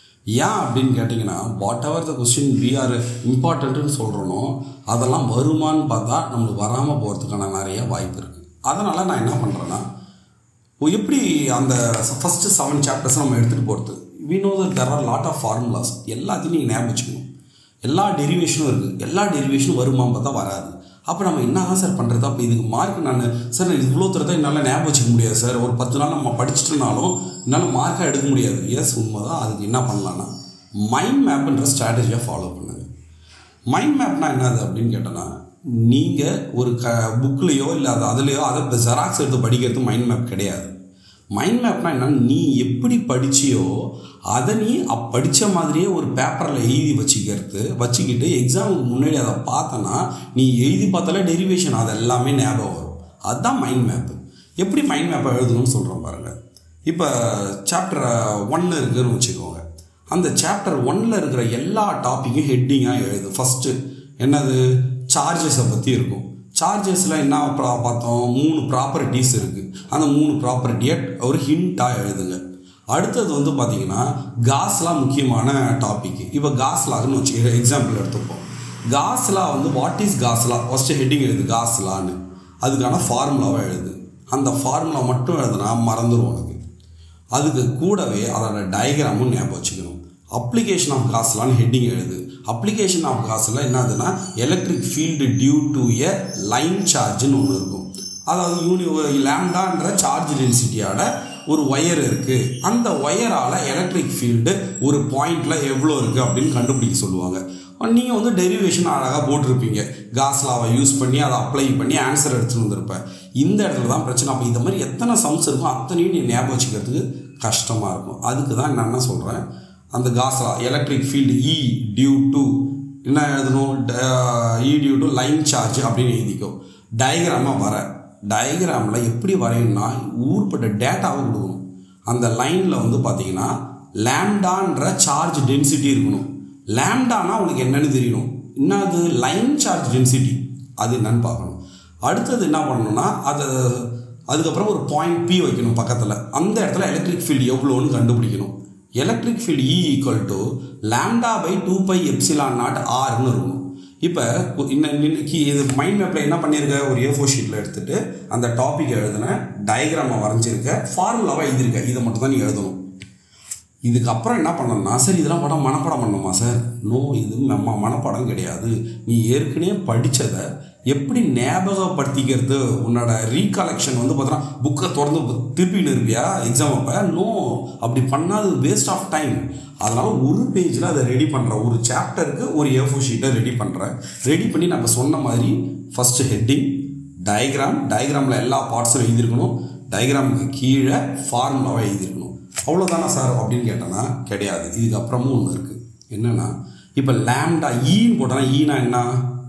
ஏன் அப்படின்னு கேட்டிங்கன்னா whatever the question we are இம்பார்ட்டண்ட்டுன்னு சொல்கிறனோ அதெல்லாம் வருமானு பார்த்தா நம்மளுக்கு வராமல் போகிறதுக்கான நிறைய வாய்ப்பு இருக்குது அதனால் நான் என்ன பண்ணுறேன்னா எப்படி அந்த ஃபஸ்ட்டு செவன் சாப்டர்ஸ் நம்ம எடுத்துகிட்டு போகிறது we know that there are lot of formulas எல்லாத்தையும் நீங்கள் ஞாபகம் வச்சுக்கணும் எல்லா டெரிவேஷனும் இருக்குது எல்லா டெரிவேஷனும் வருமான்னு பார்த்தா வராது அப்போ நம்ம என்ன தான் சார் பண்ணுறது அப்போ இதுக்கு மார்க் நான் சார் இவ்வளோ தூரத்தை என்னால் ஞாபகம் வச்சுக்க முடியாது சார் ஒரு பத்து நாள் நம்ம படிச்சுட்டுனாலும் என்னால் மார்க்காக எடுக்க முடியாது எஸ் உண்மை தான் அதுக்கு என்ன பண்ணலான்னா மைண்ட் மேப்ன்ற ஸ்ட்ராட்டஜியை ஃபாலோ பண்ணுங்கள் மைண்ட் மேப்னா என்னது அப்படின்னு கேட்டோன்னா நீங்கள் ஒரு க புக்லேயோ இல்லை அது அதுலேயோ அதை இப்போ ஜெராக்ஸ் எடுத்து படிக்கிறது மைண்ட் மேப் கிடையாது மைண்ட் மேப்னா என்னன்னா நீ எப்படி படிச்சியோ அதை நீ அப் படித்த மாதிரியே ஒரு பேப்பரில் எழுதி வச்சுக்கிறது வச்சுக்கிட்டு எக்ஸாமுக்கு முன்னாடி அதை பார்த்தனா நீ எழுதி பார்த்தாலே டெரிவேஷன் அது எல்லாமே ஞாபகம் வரும் அதுதான் மைண்ட் மேப்பு எப்படி மைண்ட் மேப்பை எழுதணும்னு சொல்கிறோம் பாருங்கள் இப்போ சாப்டர் ஒன்று இருக்குதுன்னு வச்சுக்கோங்க அந்த சாப்டர் ஒன்னில் இருக்கிற எல்லா டாப்பிக்கும் ஹெட்டிங்காக எழுது ஃபஸ்ட்டு என்னது சார்ஜஸை பற்றி இருக்கும் சார்ஜஸில் என்ன ப்ரா- பார்த்தோம் மூணு ப்ராப்பர்ட்டிஸ் இருக்குது அந்த மூணு ப்ராப்பர்ட்டியை ஒரு ஹிண்ட்டாக எழுதுங்க அடுத்தது வந்து பார்த்தீங்கன்னா காஸ்லாம் முக்கியமான டாபிக் இப்போ காஸ்லான்னு வச்சு எக்ஸாம்பிள் எடுத்துப்போம் காஸ்லா வந்து what is Gauss law first heading எழுது காஸ்லான்னு அதுக்கான ஃபார்முலாவை எழுது அந்த ஃபார்முலா மட்டும் எழுதுனா மறந்துடும் உனக்கு அதுக்கு கூடவே அதோட டயக்ராமும் ஞாபகம் வச்சுக்கணும் அப்ளிகேஷன் ஆஃப் காஸ்லான்னு ஹெட்டிங் எழுது அப்ளிகேஷன் ஆஃப் காசில் என்னதுன்னா electric field due to a line சார்ஜ்னு ஒன்று இருக்கும் அதாவது யூனி லேம்டான்ற சார்ஜ் டென்சிட்டியோட ஒரு ஒயர் இருக்குது அந்த ஒயரால் எலக்ட்ரிக் ஃபீல்டு ஒரு பாயிண்டில் எவ்வளோ இருக்குது அப்படின்னு கண்டுபிடிக்க சொல்லுவாங்க நீங்கள் வந்து டெரிவேஷன் அழகாக போட்டிருப்பீங்க காஸ்லாவை யூஸ் பண்ணி அதை அப்ளை பண்ணி ஆன்சர் எடுத்துகிட்டு வந்திருப்பேன் இந்த இடத்துல தான் பிரச்சனை அப்போ இந்த மாதிரி எத்தனை சம்ஸ் இருக்கும் அத்தனையும் நீ ஞாபகம் வச்சுக்கிறதுக்கு கஷ்டமாக இருக்கும் அதுக்கு தான் நான் என்ன சொல்கிறேன் அந்த Gauss law electric field E due to என்ன எழுதணும் E due to line charge அப்படின்னு எழுதிக்கோ டயக்ராமாக வர டயக்ராமில் எப்படி வரையணும்னா ஊர்பட்ட டேட்டாவை கொடுக்கணும் அந்த லைனில் வந்து பார்த்தீங்கன்னா லேம்டான்ற சார்ஜ் டென்சிட்டி இருக்கணும் லேம்டானா உனக்கு என்னன்னு தெரியணும் என்னது லைன் சார்ஜ் டென்சிட்டி அது என்னன்னு பார்க்கணும் அடுத்தது என்ன பண்ணணும்னா அதை அதுக்கப்புறம் ஒரு பாயிண்ட் பி வைக்கணும் பக்கத்தில் அந்த இடத்துல எலக்ட்ரிக் ஃபீல்டு எவ்வளோன்னு கண்டுபிடிக்கணும் electric field E equal to lambda by two pi epsilon naught ஆர்னு இருக்கணும் இப்போ இன்னும் இன்னைக்கு இது மைண்ட் மேப்பில் என்ன பண்ணியிருக்க ஒரு ஏ ஃபோர் ஷீட்டில் எடுத்துட்டு அந்த டாபிக் எழுதின டயக்ராமை வரைஞ்சிருக்க ஃபார்முலாவை எழுதியிருக்க இதை மட்டும் தான் நீ எழுதணும் இதுக்கப்புறம் என்ன பண்ணணும்னா சார் இதெல்லாம் படம் மனப்பாடம் பண்ணணுமா சார் நோ இது நம்ம மனப்பாடம் கிடையாது நீ ஏற்கனவே படித்ததை எப்படி ஞாபகப்படுத்திக்கிறது உன்னோட ரீகலெக்ஷன் வந்து பார்த்தோன்னா புக்கை திறந்து திருப்பின்னு இருப்பியா எக்ஸாம் அப்போ நோ அப்படி பண்ணாது வேஸ்ட் ஆஃப் டைம் அதனால் ஒரு பேஜில் அதை ரெடி பண்ணுறேன் ஒரு சாப்டருக்கு ஒரு ஏஃபோ ஷீட்டை ரெடி பண்ணுறேன் ரெடி பண்ணி நம்ம சொன்ன மாதிரி ஃபஸ்ட்டு ஹெட்டிங் டயக்ராம் டயக்ராமில் எல்லா பார்ட்ஸும் எழுதியிருக்கணும் டயக்ராமுக்கு கீழே ஃபார்முலாவை எழுதியிருக்கணும் அவ்வளோதானா சார் அப்படின்னு கேட்டேன்னா கிடையாது இதுக்கப்புறமும் ஒன்று இருக்குது என்னென்னா இப்போ லேம்டா ஈன்னு போட்டோன்னா ஈனா என்ன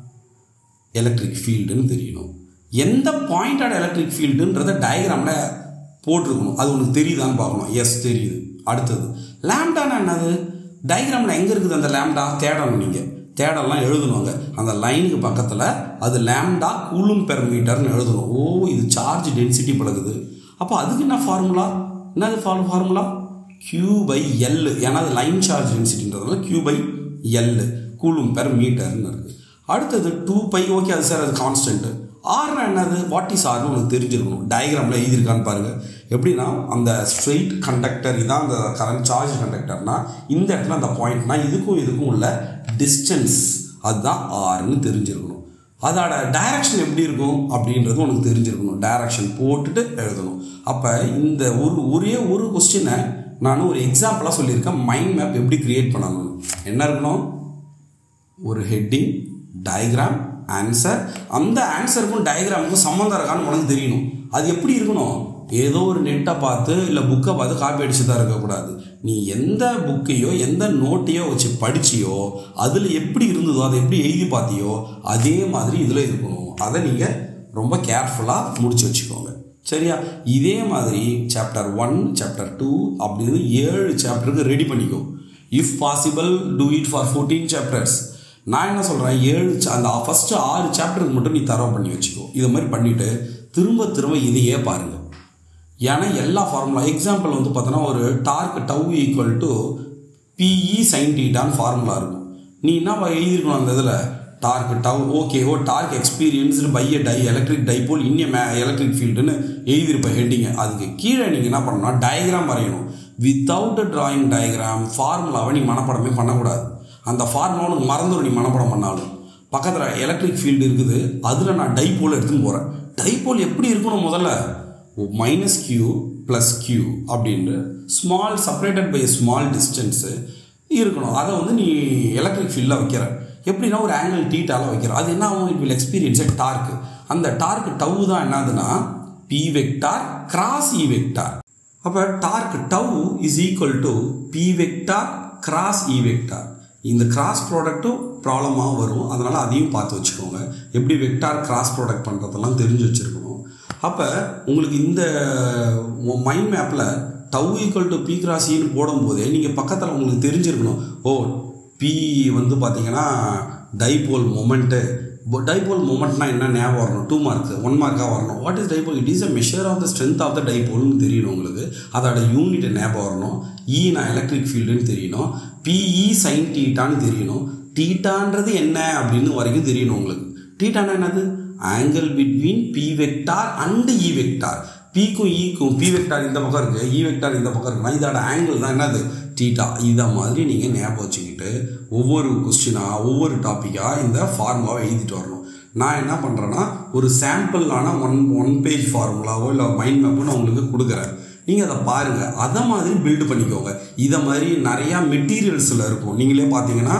எலக்ட்ரிக் ஃபீல்டுன்னு தெரியணும் எந்த பாயிண்டட் எலக்ட்ரிக் ஃபீல்டுன்றத டயக்ராமில் போட்டிருக்கணும் அது உனக்கு தெரியுதான்னு பார்க்கணும் எஸ் தெரியுது அடுத்தது லேம்டானா என்னது டயக்ராமில் எங்கே இருக்குது அந்த லேம்டா தேடணும் நீங்கள் தேடலாம் எழுதணுங்க அந்த லைனுக்கு பக்கத்தில் அது லேம்டா கூலும் பெர் மீட்டர்னு எழுதணும் ஓ இது சார்ஜ் டென்சிட்டி பழகுது அப்போ அதுக்கு என்ன ஃபார்முலா என்னது for formula Q by L ஏன்னா அது லைன் சார்ஜ் டென்சிட்டின்றதுனால Q by L coulomb per மீட்டர்னு இருக்குது அடுத்தது டூ பை ஓகே அது சார் அது கான்ஸ்டன்ட்டு ஆர்னா என்னது வாட் இஸ் ஆர்னு உங்களுக்கு தெரிஞ்சிருக்கணும் டயக்ராமில் எழுதியிருக்கான்னு பாருங்கள் எப்படின்னா அந்த ஸ்ட்ரெயிட் கண்டக்டர் இதான் அந்த கரண்ட் சார்ஜ் கண்டக்டர்னா இந்த இடத்துல அந்த பாயிண்ட்னா இதுக்கும் இதுக்கும் உள்ள டிஸ்டன்ஸ் அதுதான் ஆர்னு தெரிஞ்சிருக்கணும் அதோட டைரக்ஷன் எப்படி இருக்கும் அப்படின்றது உனக்கு தெரிஞ்சிருக்கணும் டைரக்ஷன் போட்டுட்டு எழுதணும் அப்போ இந்த ஒரு ஒரே ஒரு கொஸ்டினை நான் ஒரு எக்ஸாம்பிளாக சொல்லியிருக்கேன் மைண்ட் மேப் எப்படி க்ரியேட் பண்ணணும் என்ன இருக்கணும் ஒரு ஹெட்டிங் டயக்ராம் ஆன்சர் அந்த ஆன்சருக்கும் டயக்ராமுக்கும் சம்மந்தம் இருக்கான்னு உனக்கு தெரியணும் அது எப்படி இருக்கணும் ஏதோ ஒரு நெட்டை பார்த்து இல்லை புக்கை பார்த்து காப்பி அடிச்சு தான் இருக்கக்கூடாது நீ எந்த புக்கையோ எந்த நோட்டையோ வச்சு படிச்சியோ அதில் எப்படி இருந்ததோ அதை எப்படி எழுதி பார்த்தியோ அதே மாதிரி இதில் இருக்கணும் அதை நீங்கள் ரொம்ப கேர்ஃபுல்லாக முடிச்சு வச்சுக்கோங்க சரியா இதே மாதிரி சாப்டர் ஒன் சாப்டர் டூ அப்படின்னு ஏழு சாப்டருக்கு ரெடி பண்ணிக்கோ if possible do it for fourteen chapters நான் என்ன சொல்கிறேன் ஏழு அந்த ஃபஸ்ட்டு ஆறு சாப்டருக்கு மட்டும் நீ தரவு பண்ணி வச்சுக்கோ இதை மாதிரி பண்ணிவிட்டு திரும்ப திரும்ப இதையே பாருங்கள் ஏன்னா எல்லா ஃபார்முலா எக்ஸாம்பிள் வந்து பார்த்தோன்னா ஒரு torque tau equal to PE sine டீட்டான்னு ஃபார்முலா இருக்கும் நீ என்ன எழுதியிருக்கணும் அந்த இதில் torque tau okay oh torque experienced by a டை எலக்ட்ரிக் டைபோல் இன்னிய மே எலக்ட்ரிக் ஃபீல்டுன்னு எழுதியிருப்ப ஹெட்டிங்க அதுக்கு கீழே நீங்கள் என்ன பண்ணணும்னா டயக்ராம் வரையணும் வித்தவுட் ட்ராயிங் டயக்ராம் ஃபார்முலாவை நீ மனப்படமே பண்ணக்கூடாது அந்த ஃபார்முலா உனக்கு மறந்துடும் நீ மனப்படம் பண்ணாலும் பக்கத்தில் எலக்ட்ரிக் ஃபீல்டு இருக்குது அதில் நான் டைபோல் எடுத்துன்னு போகிறேன் டைபோல் எப்படி இருக்கணும் முதல்ல மைனஸ் கியூ ப்ளஸ் கியூ அப்படின்ட்டு small separated by small distance இருக்கணும் அதை வந்து நீ எலக்ட்ரிக் ஃபீல்டில் வைக்கிற எப்படின்னா ஒரு ஆங்கிள் டீட்டால வைக்கிற அது என்ன ஆகும் இட் வில் எக்ஸ்பீரியன்ஸ் டார்க்கு அந்த டார்க் டவு தான் என்னதுன்னா P vector cross E vector அப்போ torque tau is equal to P vector cross E vector இந்த கிராஸ் ப்ராடக்ட்டும் ப்ராப்ளமாக வரும் அதனால் அதையும் பார்த்து வச்சுக்கோங்க எப்படி வெக்டார் கிராஸ் ப்ராடக்ட் பண்ணுறதெல்லாம் தெரிஞ்சு வச்சுருக்கணும் அப்போ உங்களுக்கு இந்த மைண்ட் மேப்பில் tau equal to P cross ஈன்னு போடும்போதே நீங்கள் பக்கத்தில் உங்களுக்கு தெரிஞ்சிருக்கணும் ஓ பி வந்து பார்த்தீங்கன்னா டைபோல் மொமெண்ட்டு டைபோல் மொமெண்ட்னா என்ன ஞாபகம் வரணும் டூ மார்க் ஒன் மார்க்காக வரணும் what is dipole it is a measure of the strength of the டைபோல்னு தெரியணும் உங்களுக்கு அதோட யூனிட் ஞாபகம் வரணும் இ நான் எலக்ட்ரிக் ஃபீல்டுன்னு தெரியணும் பிஇ சைன் டீட்டான்னு தெரியணும் டீட்டான்றது என்ன அப்படின்னு வரைக்கும் தெரியணும் உங்களுக்கு டீட்டானா என்னது angle between P vector and E vector பிக்கும் ஈக்கும் பி வெக்டார் இந்த பக்கம் இருக்குது இ வெக்டார் இந்த பக்கம் இருக்குன்னா இதோட ஆங்கிள் தான் என்னது டீட்டா இதை மாதிரி நீங்கள் ஞாபகம் வச்சுக்கிட்டு ஒவ்வொரு கொஸ்டினாக ஒவ்வொரு டாப்பிக்காக இந்த ஃபார்முலாவை எழுதிட்டு வரணும் நான் என்ன பண்ணுறேன்னா ஒரு சாம்பிளான ஒன் ஒன் பேஜ் ஃபார்முலாவோ இல்லை மைண்ட் மேப்போ நான் உங்களுக்கு கொடுக்குறேன் நீங்கள் அதை பாருங்கள் அதை மாதிரி பில்டு பண்ணிக்கோங்க இதை மாதிரி நிறையா மெட்டீரியல்ஸில் இருக்கும் நீங்களே பார்த்தீங்கன்னா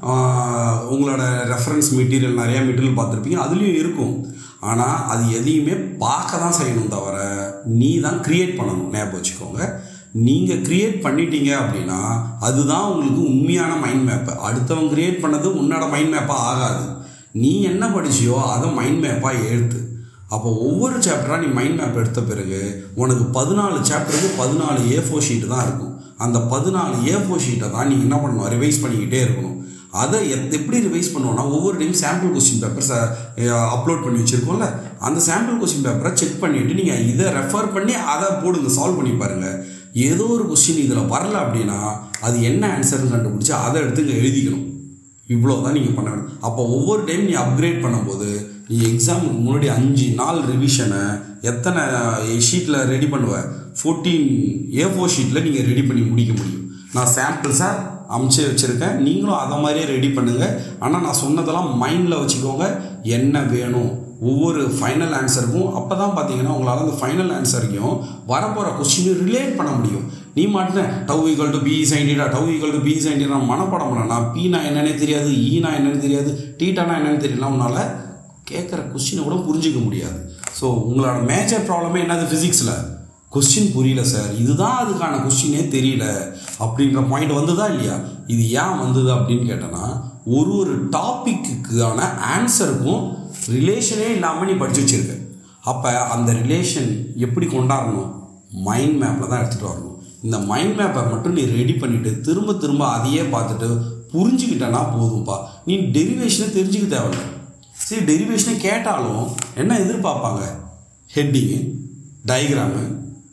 உங்களோட ரெஃபரன்ஸ் மெட்டீரியல் நிறையா மெட்டீரியல் பார்த்துருப்பீங்க அதுலேயும் இருக்கும் ஆனால் அது எதையுமே பார்க்க தான் செய்யணும் தவிர நீ தான் க்ரியேட் பண்ணணும் ஞாபகம் வச்சுக்கோங்க நீங்கள் க்ரியேட் பண்ணிட்டீங்க அப்படின்னா அதுதான் உங்களுக்கு உண்மையான மைண்ட் மேப்பு அடுத்தவங்க க்ரியேட் பண்ணது உன்னோட மைண்ட் மேப்பாக ஆகாது நீ என்ன படிச்சியோ அதை மைண்ட் மேப்பாக எழுத்து அப்போ ஒவ்வொரு சாப்டராக நீ மைண்ட் மேப் எடுத்த பிறகு உனக்கு பதினாலு சாப்டருக்கு பதினாலு ஏ ஃபோர் ஷீட்டு தான் இருக்கும் அந்த பதினாலு ஏ ஃபோர் ஷீட்டை தான் நீ என்ன பண்ணணும் ரிவைஸ் பண்ணிக்கிட்டே இருக்கணும் அதை எத் எப்படி ரிவைஸ் பண்ணுவோம்னா ஒவ்வொரு டைம் சாம்பிள் கொஸ்டின் பேப்பர்ஸை அப்லோட் பண்ணி வச்சுருக்கோம்ல அந்த சாம்பிள் கொஸ்டின் பேப்பரை செக் பண்ணிவிட்டு நீங்கள் இதை ரெஃபர் பண்ணி அதை போடுங்க சால்வ் பண்ணி பாருங்கள் ஏதோ ஒரு கொஸ்டின் இதில் வரல அப்படின்னா அது என்ன ஆன்சர்னு கண்டுபிடிச்சி அதை எடுத்து இங்கே எழுதிக்கணும் இவ்வளோ தான் நீங்கள் பண்ண வேணும் அப்போ ஒவ்வொரு டைம் நீ அப்கிரேட் பண்ணும்போது நீ எக்ஸாமுக்கு முன்னாடி அஞ்சு நாள் ரிவிஷனை எத்தனை ஷீட்டில் ரெடி பண்ணுவ ஃபோர்டீன் ஏ ஃபோர் ஷீட்டில் நீங்கள் ரெடி பண்ணி முடிக்க முடியும் நான் சாம்பிள்ஸாக அமுச்சு வச்சுருக்கேன் நீங்களும் அதை மாதிரியே ரெடி பண்ணுங்கள் ஆனால் நான் சொன்னதெல்லாம் மைண்டில் வச்சுக்கோங்க என்ன வேணும் ஒவ்வொரு ஃபைனல் ஆன்சருக்கும் அப்போ தான் பார்த்தீங்கன்னா உங்களால் அந்த ஃபைனல் ஆன்சரையும் வரப்போகிற கொஸ்டினையும் ரிலேட் பண்ண முடியும் நீ மாட்டின tau equal to P sine theta tau equal to P sine theta மனப்படம் பண்ணனா பீனா என்னன்னே தெரியாது ஈனா என்னன்னு தெரியாது டீட்டானா என்னன்னு தெரியல உன்னால் கேட்குற கொஸ்டினை கூட புரிஞ்சிக்க முடியாது ஸோ உங்களோட மேஜர் ப்ராப்ளமே என்னது ஃபிசிக்ஸில் கொஸ்டின் புரியல சார் இதுதான் அதுக்கான கொஸ்டினே தெரியல அப்படின்ற பாயிண்ட் வந்ததா இல்லையா இது ஏன் வந்தது அப்படின்னு கேட்டேன்னா ஒரு ஒரு டாப்பிக்குக்கான ஆன்சருக்கும் ரிலேஷனே இல்லாமல் நீ படித்து வச்சிருக்க அப்போ அந்த ரிலேஷன் எப்படி கொண்டாடணும் மைண்ட் மேப்பில் தான் எடுத்துகிட்டு வரணும் இந்த மைண்ட் மேப்பை மட்டும் நீ ரெடி பண்ணிவிட்டு திரும்ப திரும்ப அதையே பார்த்துட்டு புரிஞ்சுக்கிட்டேன்னா போதும்ப்பா நீ டெரிவேஷனை தெரிஞ்சுக்க தேவையில்ல சரி டெரிவேஷனை கேட்டாலும் என்ன எதிர்பார்ப்பாங்க ஹெட்டிங்கு டயக்ராமு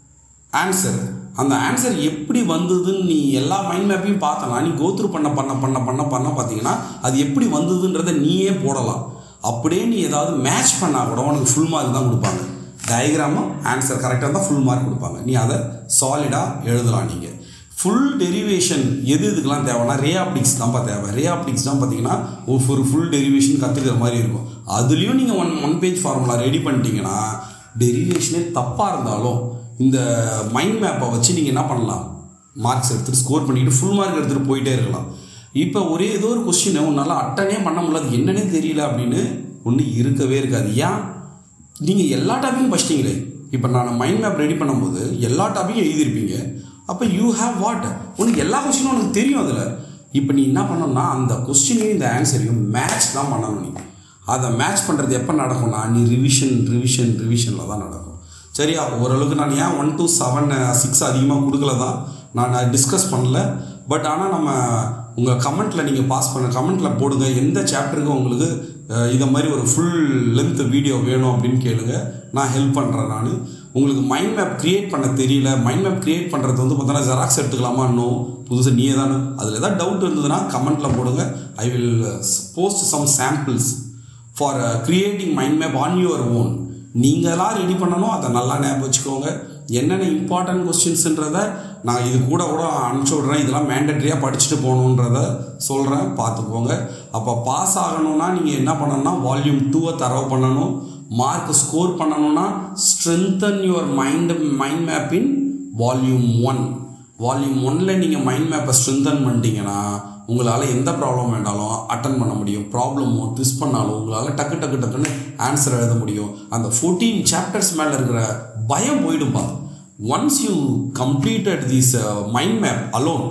ஆன்சர் அந்த ஆன்சர் எப்படி வந்ததுன்னு நீ எல்லா மைண்ட் மேப்பையும் பார்த்தனா நீ கோத்ரூ பண்ண பண்ண பண்ண பண்ண பண்ண பார்த்தீங்கன்னா அது எப்படி வந்ததுன்றதை நீயே போடலாம் அப்படியே நீ ஏதாவது மேட்ச் பண்ணால் கூட உனக்கு ஃபுல் மார்க் தான் கொடுப்பாங்க டயக்ராமும் ஆன்சர் கரெக்டாக இருந்தால் ஃபுல் மார்க் கொடுப்பாங்க நீ அதை சாலிடாக எழுதலாம் நீங்கள் ஃபுல் டெரிவேஷன் எது இதுக்கெல்லாம் தேவைன்னா ரே ஆப்டிக்ஸ் தான்ப்பா தேவை ரே ஆப்டிக்ஸ் தான் பார்த்தீங்கன்னா ஒரு ஃபுல் டெரிவேஷன் கற்றுக்கிற மாதிரி இருக்கும் அதுலேயும் நீங்கள் one one page formula ready பண்ணிட்டீங்கன்னா டெரிவேஷனே தப்பாக இருந்தாலும் இந்த மைண்ட் மேப்பை வச்சு நீங்கள் என்ன பண்ணலாம் மார்க்ஸ் எடுத்துகிட்டு ஸ்கோர் பண்ணிக்கிட்டு ஃபுல் மார்க் எடுத்துகிட்டு போயிட்டே இருக்கலாம் இப்போ ஒரே ஏதோ ஒரு கொஸ்டினை உன்னால் அட்டனே பண்ண முடியல அது என்னன்னே தெரியல அப்படின்னு ஒன்று இருக்கவே இருக்காது ஏன் நீங்கள் எல்லா டாப்பிக்கும் படிச்சிட்டிங்களே இப்போ நான் மைண்ட் மேப் ரெடி பண்ணும்போது எல்லா டாப்பிக்கும் எழுதியிருப்பீங்க அப்போ யூ ஹேவ் வாட் உனக்கு எல்லா கொஸ்டினும் உனக்கு தெரியும் அதில் இப்போ நீ என்ன பண்ணணும்னா அந்த கொஸ்டினையும் இந்த ஆன்சரையும் மேட்ச் தான் பண்ணணும் நீ அதை மேட்ச் பண்ணுறது எப்போ நடக்கும்னா நீ ரிவிஷன் ரிவிஷன் ரிவிஷனில் தான் நடக்கும் சரியா ஓரளவுக்கு நான் ஏன் ஒன் டு செவன் சிக்ஸ் அதிகமாக கொடுக்கல தான் நான் டிஸ்கஸ் பண்ணல பட் ஆனால் நம்ம உங்கள் கமெண்ட்டில் நீங்கள் பாஸ் பண்ண கமெண்ட்டில் போடுங்க எந்த சாப்டருக்கு உங்களுக்கு அஹ், இதை மாதிரி ஒரு ஃபுல் லென்த் வீடியோ வேணும் அப்படின்னு கேளுங்க நான் ஹெல்ப் பண்ணுறேன் நான் உங்களுக்கு மைண்ட் மேப் க்ரியேட் பண்ண தெரியல மைண்ட் மேப் க்ரியேட் பண்ணுறது வந்து பார்த்தோன்னா ஜெராக்ஸ் எடுத்துக்கலாமா இன்னும் புதுசாக நீயே தானே அதில் ஏதாவது டவுட் இருந்ததுன்னா கமெண்ட்டில் போடுங்க I will post some samples for creating mind map on your own நீங்களாக ரெடி பண்ணணும் அதை நல்லா ஞாபகம் வச்சுக்கோங்க என்னென்ன இம்பார்ட்டன்ட் கொஸ்டின்ஸுன்றத நான் இது கூட கூட அனுப்பிச்சி விட்றேன் இதெல்லாம் மேண்டட்ரியாக படிச்சுட்டு போகணுன்றத சொல்கிறேன் பார்த்துக்கோங்க அப்போ பாஸ் ஆகணும்னா நீங்கள் என்ன பண்ணணும்னா வால்யூம் டூவை தரவு பண்ணணும் மார்க் ஸ்கோர் பண்ணணும்னா strengthen your mind mind map in volume one volume ஒன்ல நீங்கள் மைண்ட் மேப்பை ஸ்ட்ரென்தன் பண்ணிட்டீங்கன்னா உங்களால் எந்த ப்ராப்ளம் வேண்டாலும் அட்டன் பண்ண முடியும் ப்ராப்ளமோ ட்விஸ்ட் பண்ணாலும் உங்களால் டக்கு டக்கு டக்குன்னு ஆன்சர் எழுத முடியும் அந்த ஃபோர்டீன் சாப்டர்ஸ் மேலே இருக்கிற பயம் போயிடும்பா once you completed this mind map alone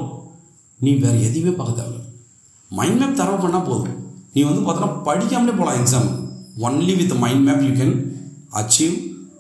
நீ வேறு எதையுமே பார்க்க தேவையில்ல மைண்ட் மேப் தரவு பண்ணால் போதும் நீ வந்து பார்த்தோன்னா படிக்காமலே போகலாம் exam only with mind map you can achieve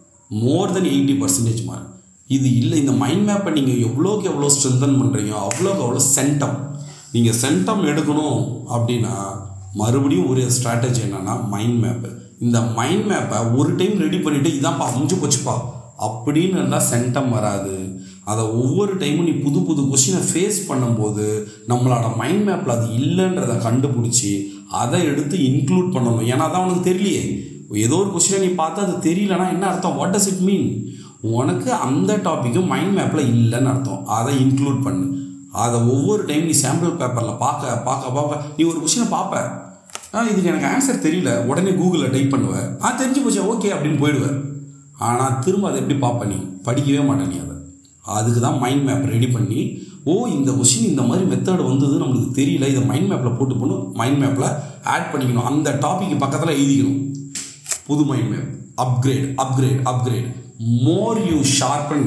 more than eighty percentage mark இது இல்லை இந்த மைண்ட் மேப்பை நீங்கள் எவ்வளோக்கு எவ்வளோ ஸ்ட்ரென்தன் பண்ணுறீங்க அவ்வளோக்கு அவ்வளோ சென்டம் நீங்கள் சென்டம் எடுக்கணும் அப்படின்னா மறுபடியும் ஒரு ஸ்ட்ராட்டஜி என்னன்னா மைண்ட் மேப்பு இந்த மைண்ட் மேப்பை ஒரு டைம் ரெடி பண்ணிவிட்டு இதான்ப்பா முடிஞ்சு போச்சுப்பா அப்படின்னு இருந்தால் சென்டம் வராது அதை ஒவ்வொரு டைமும் நீ புது புது கொஷினை ஃபேஸ் பண்ணும்போது நம்மளோட மைண்ட் மேப்பில் அது இல்லைன்றதை கண்டுபிடிச்சி அதை எடுத்து இன்க்ளூட் பண்ணணும் ஏன்னா அதான் உனக்கு தெரியலையே ஏதோ ஒரு கொஸ்டினை நீ பார்த்தா அது தெரியலனா என்ன அர்த்தம் வாட் டஸ் இட் மீன் உனக்கு அந்த டாப்பிக்கு மைண்ட் மேப்பில் இல்லைன்னு அர்த்தம் அதை இன்க்ளூட் பண்ணு அதை ஒவ்வொரு டைம் நீ சாம்பிள் பேப்பரில் பார்க்க பார்க்க பார்க்க நீ ஒரு கொஷினை பார்ப்ப ஆ இதுக்கு எனக்கு ஆன்சர் தெரியல உடனே கூகுளில் டைப் பண்ணுவேன் ஆ தெரிஞ்சு போச்சு ஓகே அப்படின்னு போயிடுவேன் ஆனால் திரும்ப அதை எப்படி பார்ப்ப நீ படிக்கவே மாட்டேன் நீ அதை அதுக்கு தான் மைண்ட் மேப் ரெடி பண்ணி ஓ இந்த கொஷின் இந்த மாதிரி மெத்தட் வந்தது நம்மளுக்கு தெரியல இதை மைண்ட் மேப்பில் போட்டு போகணும் மைண்ட் மேப்பில் ஆட் பண்ணிக்கணும் அந்த டாபிக் பக்கத்தில் எழுதிக்கணும் புது mind map upgrade upgrade upgrade more you sharpen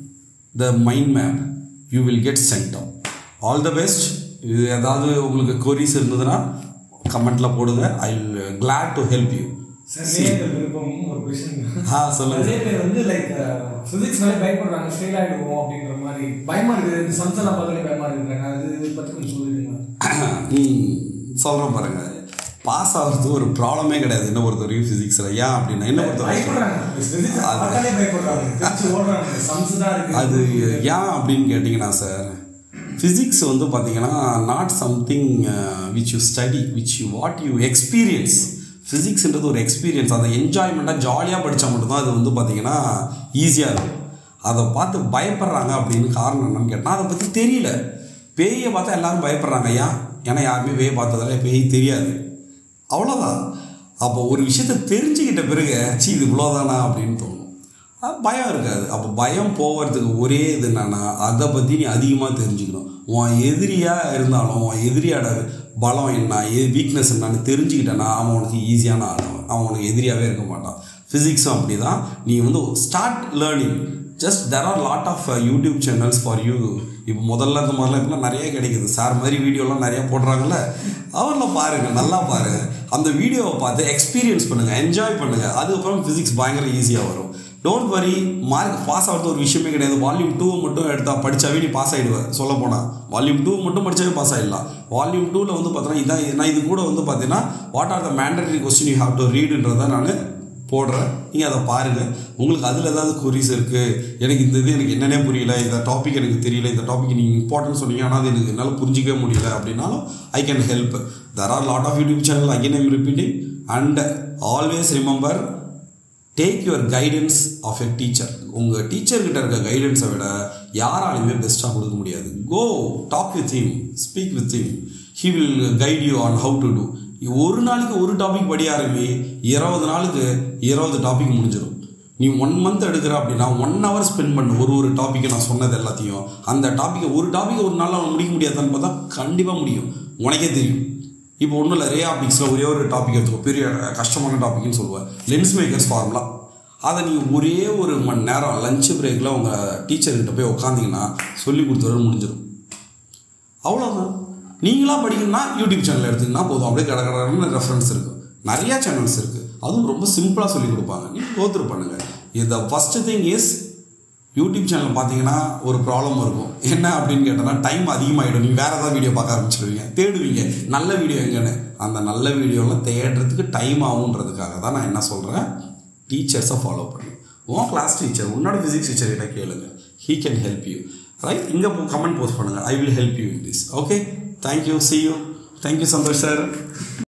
the mind map you will get centum all the best இது ஏதாவது உங்களுக்கு கொரிஸ் இருந்ததுன்னா கமெண்ட்டில் போடுங்க I will glad to help you sir நேயர்கள் விருப்பம் ஒரு கொஸ்டின் ஆ சொல்லுங்க நிறைய பேர் வந்து லைக் பிசிக்ஸ் மேலே பயப்படுறாங்க ஃபெயில் ஆகிடுவோம் அப்படின்ற மாதிரி பயமா இருக்குது இந்த சம்ஸ் எல்லாம் பார்த்தாலே பயமா இருக்குறாங்க அது பத்தி கொஞ்சம் சொல்லிடுங்க சொல்கிறேன் பாருங்க பாஸ் ஆகிறது ஒரு ப்ராப்ளமே கிடையாது என்ன பொறுத்த வரைக்கும் ஃபிசிக்ஸில் ஏன் அப்படின்னா என்ன பொறுத்த வரைக்கும் பயப்படுறாங்க பிசிக்ஸ் பார்த்தாலே பயப்படுறாங்க தெரிச்சு ஓடுறாங்க சம்ஸ் தான் இருக்கு அது ஏன் அப்படின்னு கேட்டிங்கன்னா சார் ஃபிசிக்ஸ் வந்து பார்த்தீங்கன்னா not something which you study which you what you experience ஃபிசிக்ஸ்ன்றது ஒரு எக்ஸ்பீரியன்ஸ் அதை என்ஜாய்மெண்ட்டாக ஜாலியாக படித்தா மட்டும்தான் அது வந்து பார்த்தீங்கன்னா ஈஸியாக இருக்கும் அதை பார்த்து பயப்படுறாங்க அப்படின்னு காரணம் என்னன்னு கேட்டால் அதை பற்றி தெரியல பேயை பார்த்தா எல்லாரும் பயப்படுறாங்க ஏன் ஏன்னா யாருமே பேயை பார்த்ததில்ல பேய் தெரியாது அவ்வளோதான் அப்போ ஒரு விஷயத்தை தெரிஞ்சுக்கிட்ட பிறகு சி இது இவ்வளோதானா அப்படின்னு தோணும் அது பயம் இருக்காது அப்போ பயம் போகிறதுக்கு ஒரே இது என்னன்னா அதை பற்றி நீ அதிகமாக தெரிஞ்சுக்கணும் உன் எதிரியாக இருந்தாலும் உன் எதிரியோட பலம் என்ன வீக்னஸ் என்னன்னு தெரிஞ்சுக்கிட்டேன்னா அவன் உனக்கு ஈஸியான ஆள் அவன் அவன் உனக்கு எதிரியாகவே இருக்க மாட்டான் ஃபிசிக்ஸும் அப்படி தான் நீ வந்து start learning just there are lot of YouTube channels for you இப்போ முதல்ல இந்த மாதிரிலாம் இப்போலாம் நிறைய கிடைக்குது சார் மாதிரி வீடியோலாம் நிறைய போடுறாங்கல்ல அவரில் பாருங்கள் நல்லா பாருங்கள் அந்த வீடியோவை பார்த்து எக்ஸ்பீரியன்ஸ் பண்ணுங்கள் என்ஜாய் பண்ணுங்கள் அதுக்கப்புறம் ஃபிசிக்ஸ் பயங்கர ஈஸியாக வரும் டோன்ட் வரி மார்க் பாஸ் ஆகிறது ஒரு விஷயமே கிடையாது வால்யூம் டூ மட்டும் எடுத்தா படித்தாவே நீ பாஸ் ஆகிடுவேன் சொல்ல போனால் வால்யூம் டூ மட்டும் படித்தாவே பாஸ் ஆகிடலாம் வால்யூம் டூவில் வந்து பார்த்தீங்கன்னா இதான் நான் இது கூட வந்து பார்த்தீங்கன்னா what are the mandatory question you have to ரீடுன்றதை நான் போடுறேன் நீங்கள் அதை பாருங்கள் உங்களுக்கு அதில் ஏதாவது குறிஸ் இருக்குது எனக்கு இந்த இது எனக்கு என்னன்னே புரியல இந்த டாபிக் எனக்கு தெரியல இந்த டாபிக் நீங்கள் இம்பார்ட்டன்ட் சொன்னீங்க ஆனால் அது எனக்கு என்னால் புரிஞ்சிக்கவே முடியல அப்படின்னாலும் I can help there are lot of YouTube channel again I'm repeating and always remember take your guidance of a teacher உங்கள் டீச்சர்கிட்ட இருக்க கைடன்ஸை விட யாராலையுமே பெஸ்ட்டாக கொடுக்க முடியாது go talk with him speak with him he will guide you on how to do ஒரு நாளைக்கு ஒரு டாபிக் படி ஆரம்பி இருபது நாளுக்கு இருபது டாபிக் முடிஞ்சிடும் நீ ஒன் மந்த் எடுக்கிற அப்படின்னா ஒன் ஹவர் ஸ்பெண்ட் பண்ணு ஒரு ஒரு டாப்பிக்கை நான் சொன்னது எல்லாத்தையும் அந்த டாப்பிக்கை ஒரு டாப்பிக்கை ஒரு நாளில் முடிக்க முடியாதான்னு பார்த்தா கண்டிப்பாக முடியும் உனக்கே தெரியும் இப்போ ஒன்றும் இல்லை ரே ஆப்டிக்ஸில் ஒரே ஒரு டாபிக் எடுத்துக்கோ பெரிய கஷ்டமான டாபிக்னு சொல்லுவேன் லென்ஸ் மேக்கர்ஸ் ஃபார்முலா அதை நீங்கள் ஒரே ஒரு மணி நேரம் லஞ்ச் பிரேக்கில் உங்கள் டீச்சர்கிட்ட போய் உட்காந்திங்கன்னா சொல்லி கொடுத்துறது முடிஞ்சிடும் அவ்வளோதான் நீங்களாக படிக்கணும்னா யூடியூப் சேனல் எடுத்திங்கன்னா போதும் அப்படியே கடை கடன்னு ரெஃபரன்ஸ் இருக்கும் நிறையா சேனல்ஸ் இருக்குது அதுவும் ரொம்ப சிம்பிளாக சொல்லி கொடுப்பாங்க நீங்கள் கோத்ரு பண்ணுங்கள் இந்த first thing is YouTube channel பார்த்தீங்கன்னா ஒரு ப்ராப்ளம் இருக்கும் என்ன அப்படின்னு கேட்டோன்னா டைம் அதிகமாகிடும் நீங்கள் வேறு ஏதாவது வீடியோ பார்க்க ஆரம்பிச்சிடுவீங்க தேடுவீங்க நல்ல வீடியோ எங்கன்னு அந்த நல்ல வீடியோலாம் தேடுறதுக்கு டைம் ஆகுன்றதுக்காக தான் நான் என்ன சொல்கிறேன் டீச்சர்ஸை ஃபாலோ பண்ணு உன் கிளாஸ் டீச்சர் உன்னோட ஃபிசிக்ஸ் டீச்சர் கிட்ட கேளுங்க he can help you right இங்கே கமெண்ட் போஸ்ட் பண்ணுங்கள் I will help you in this okay thank you see you thank you Santhosh sir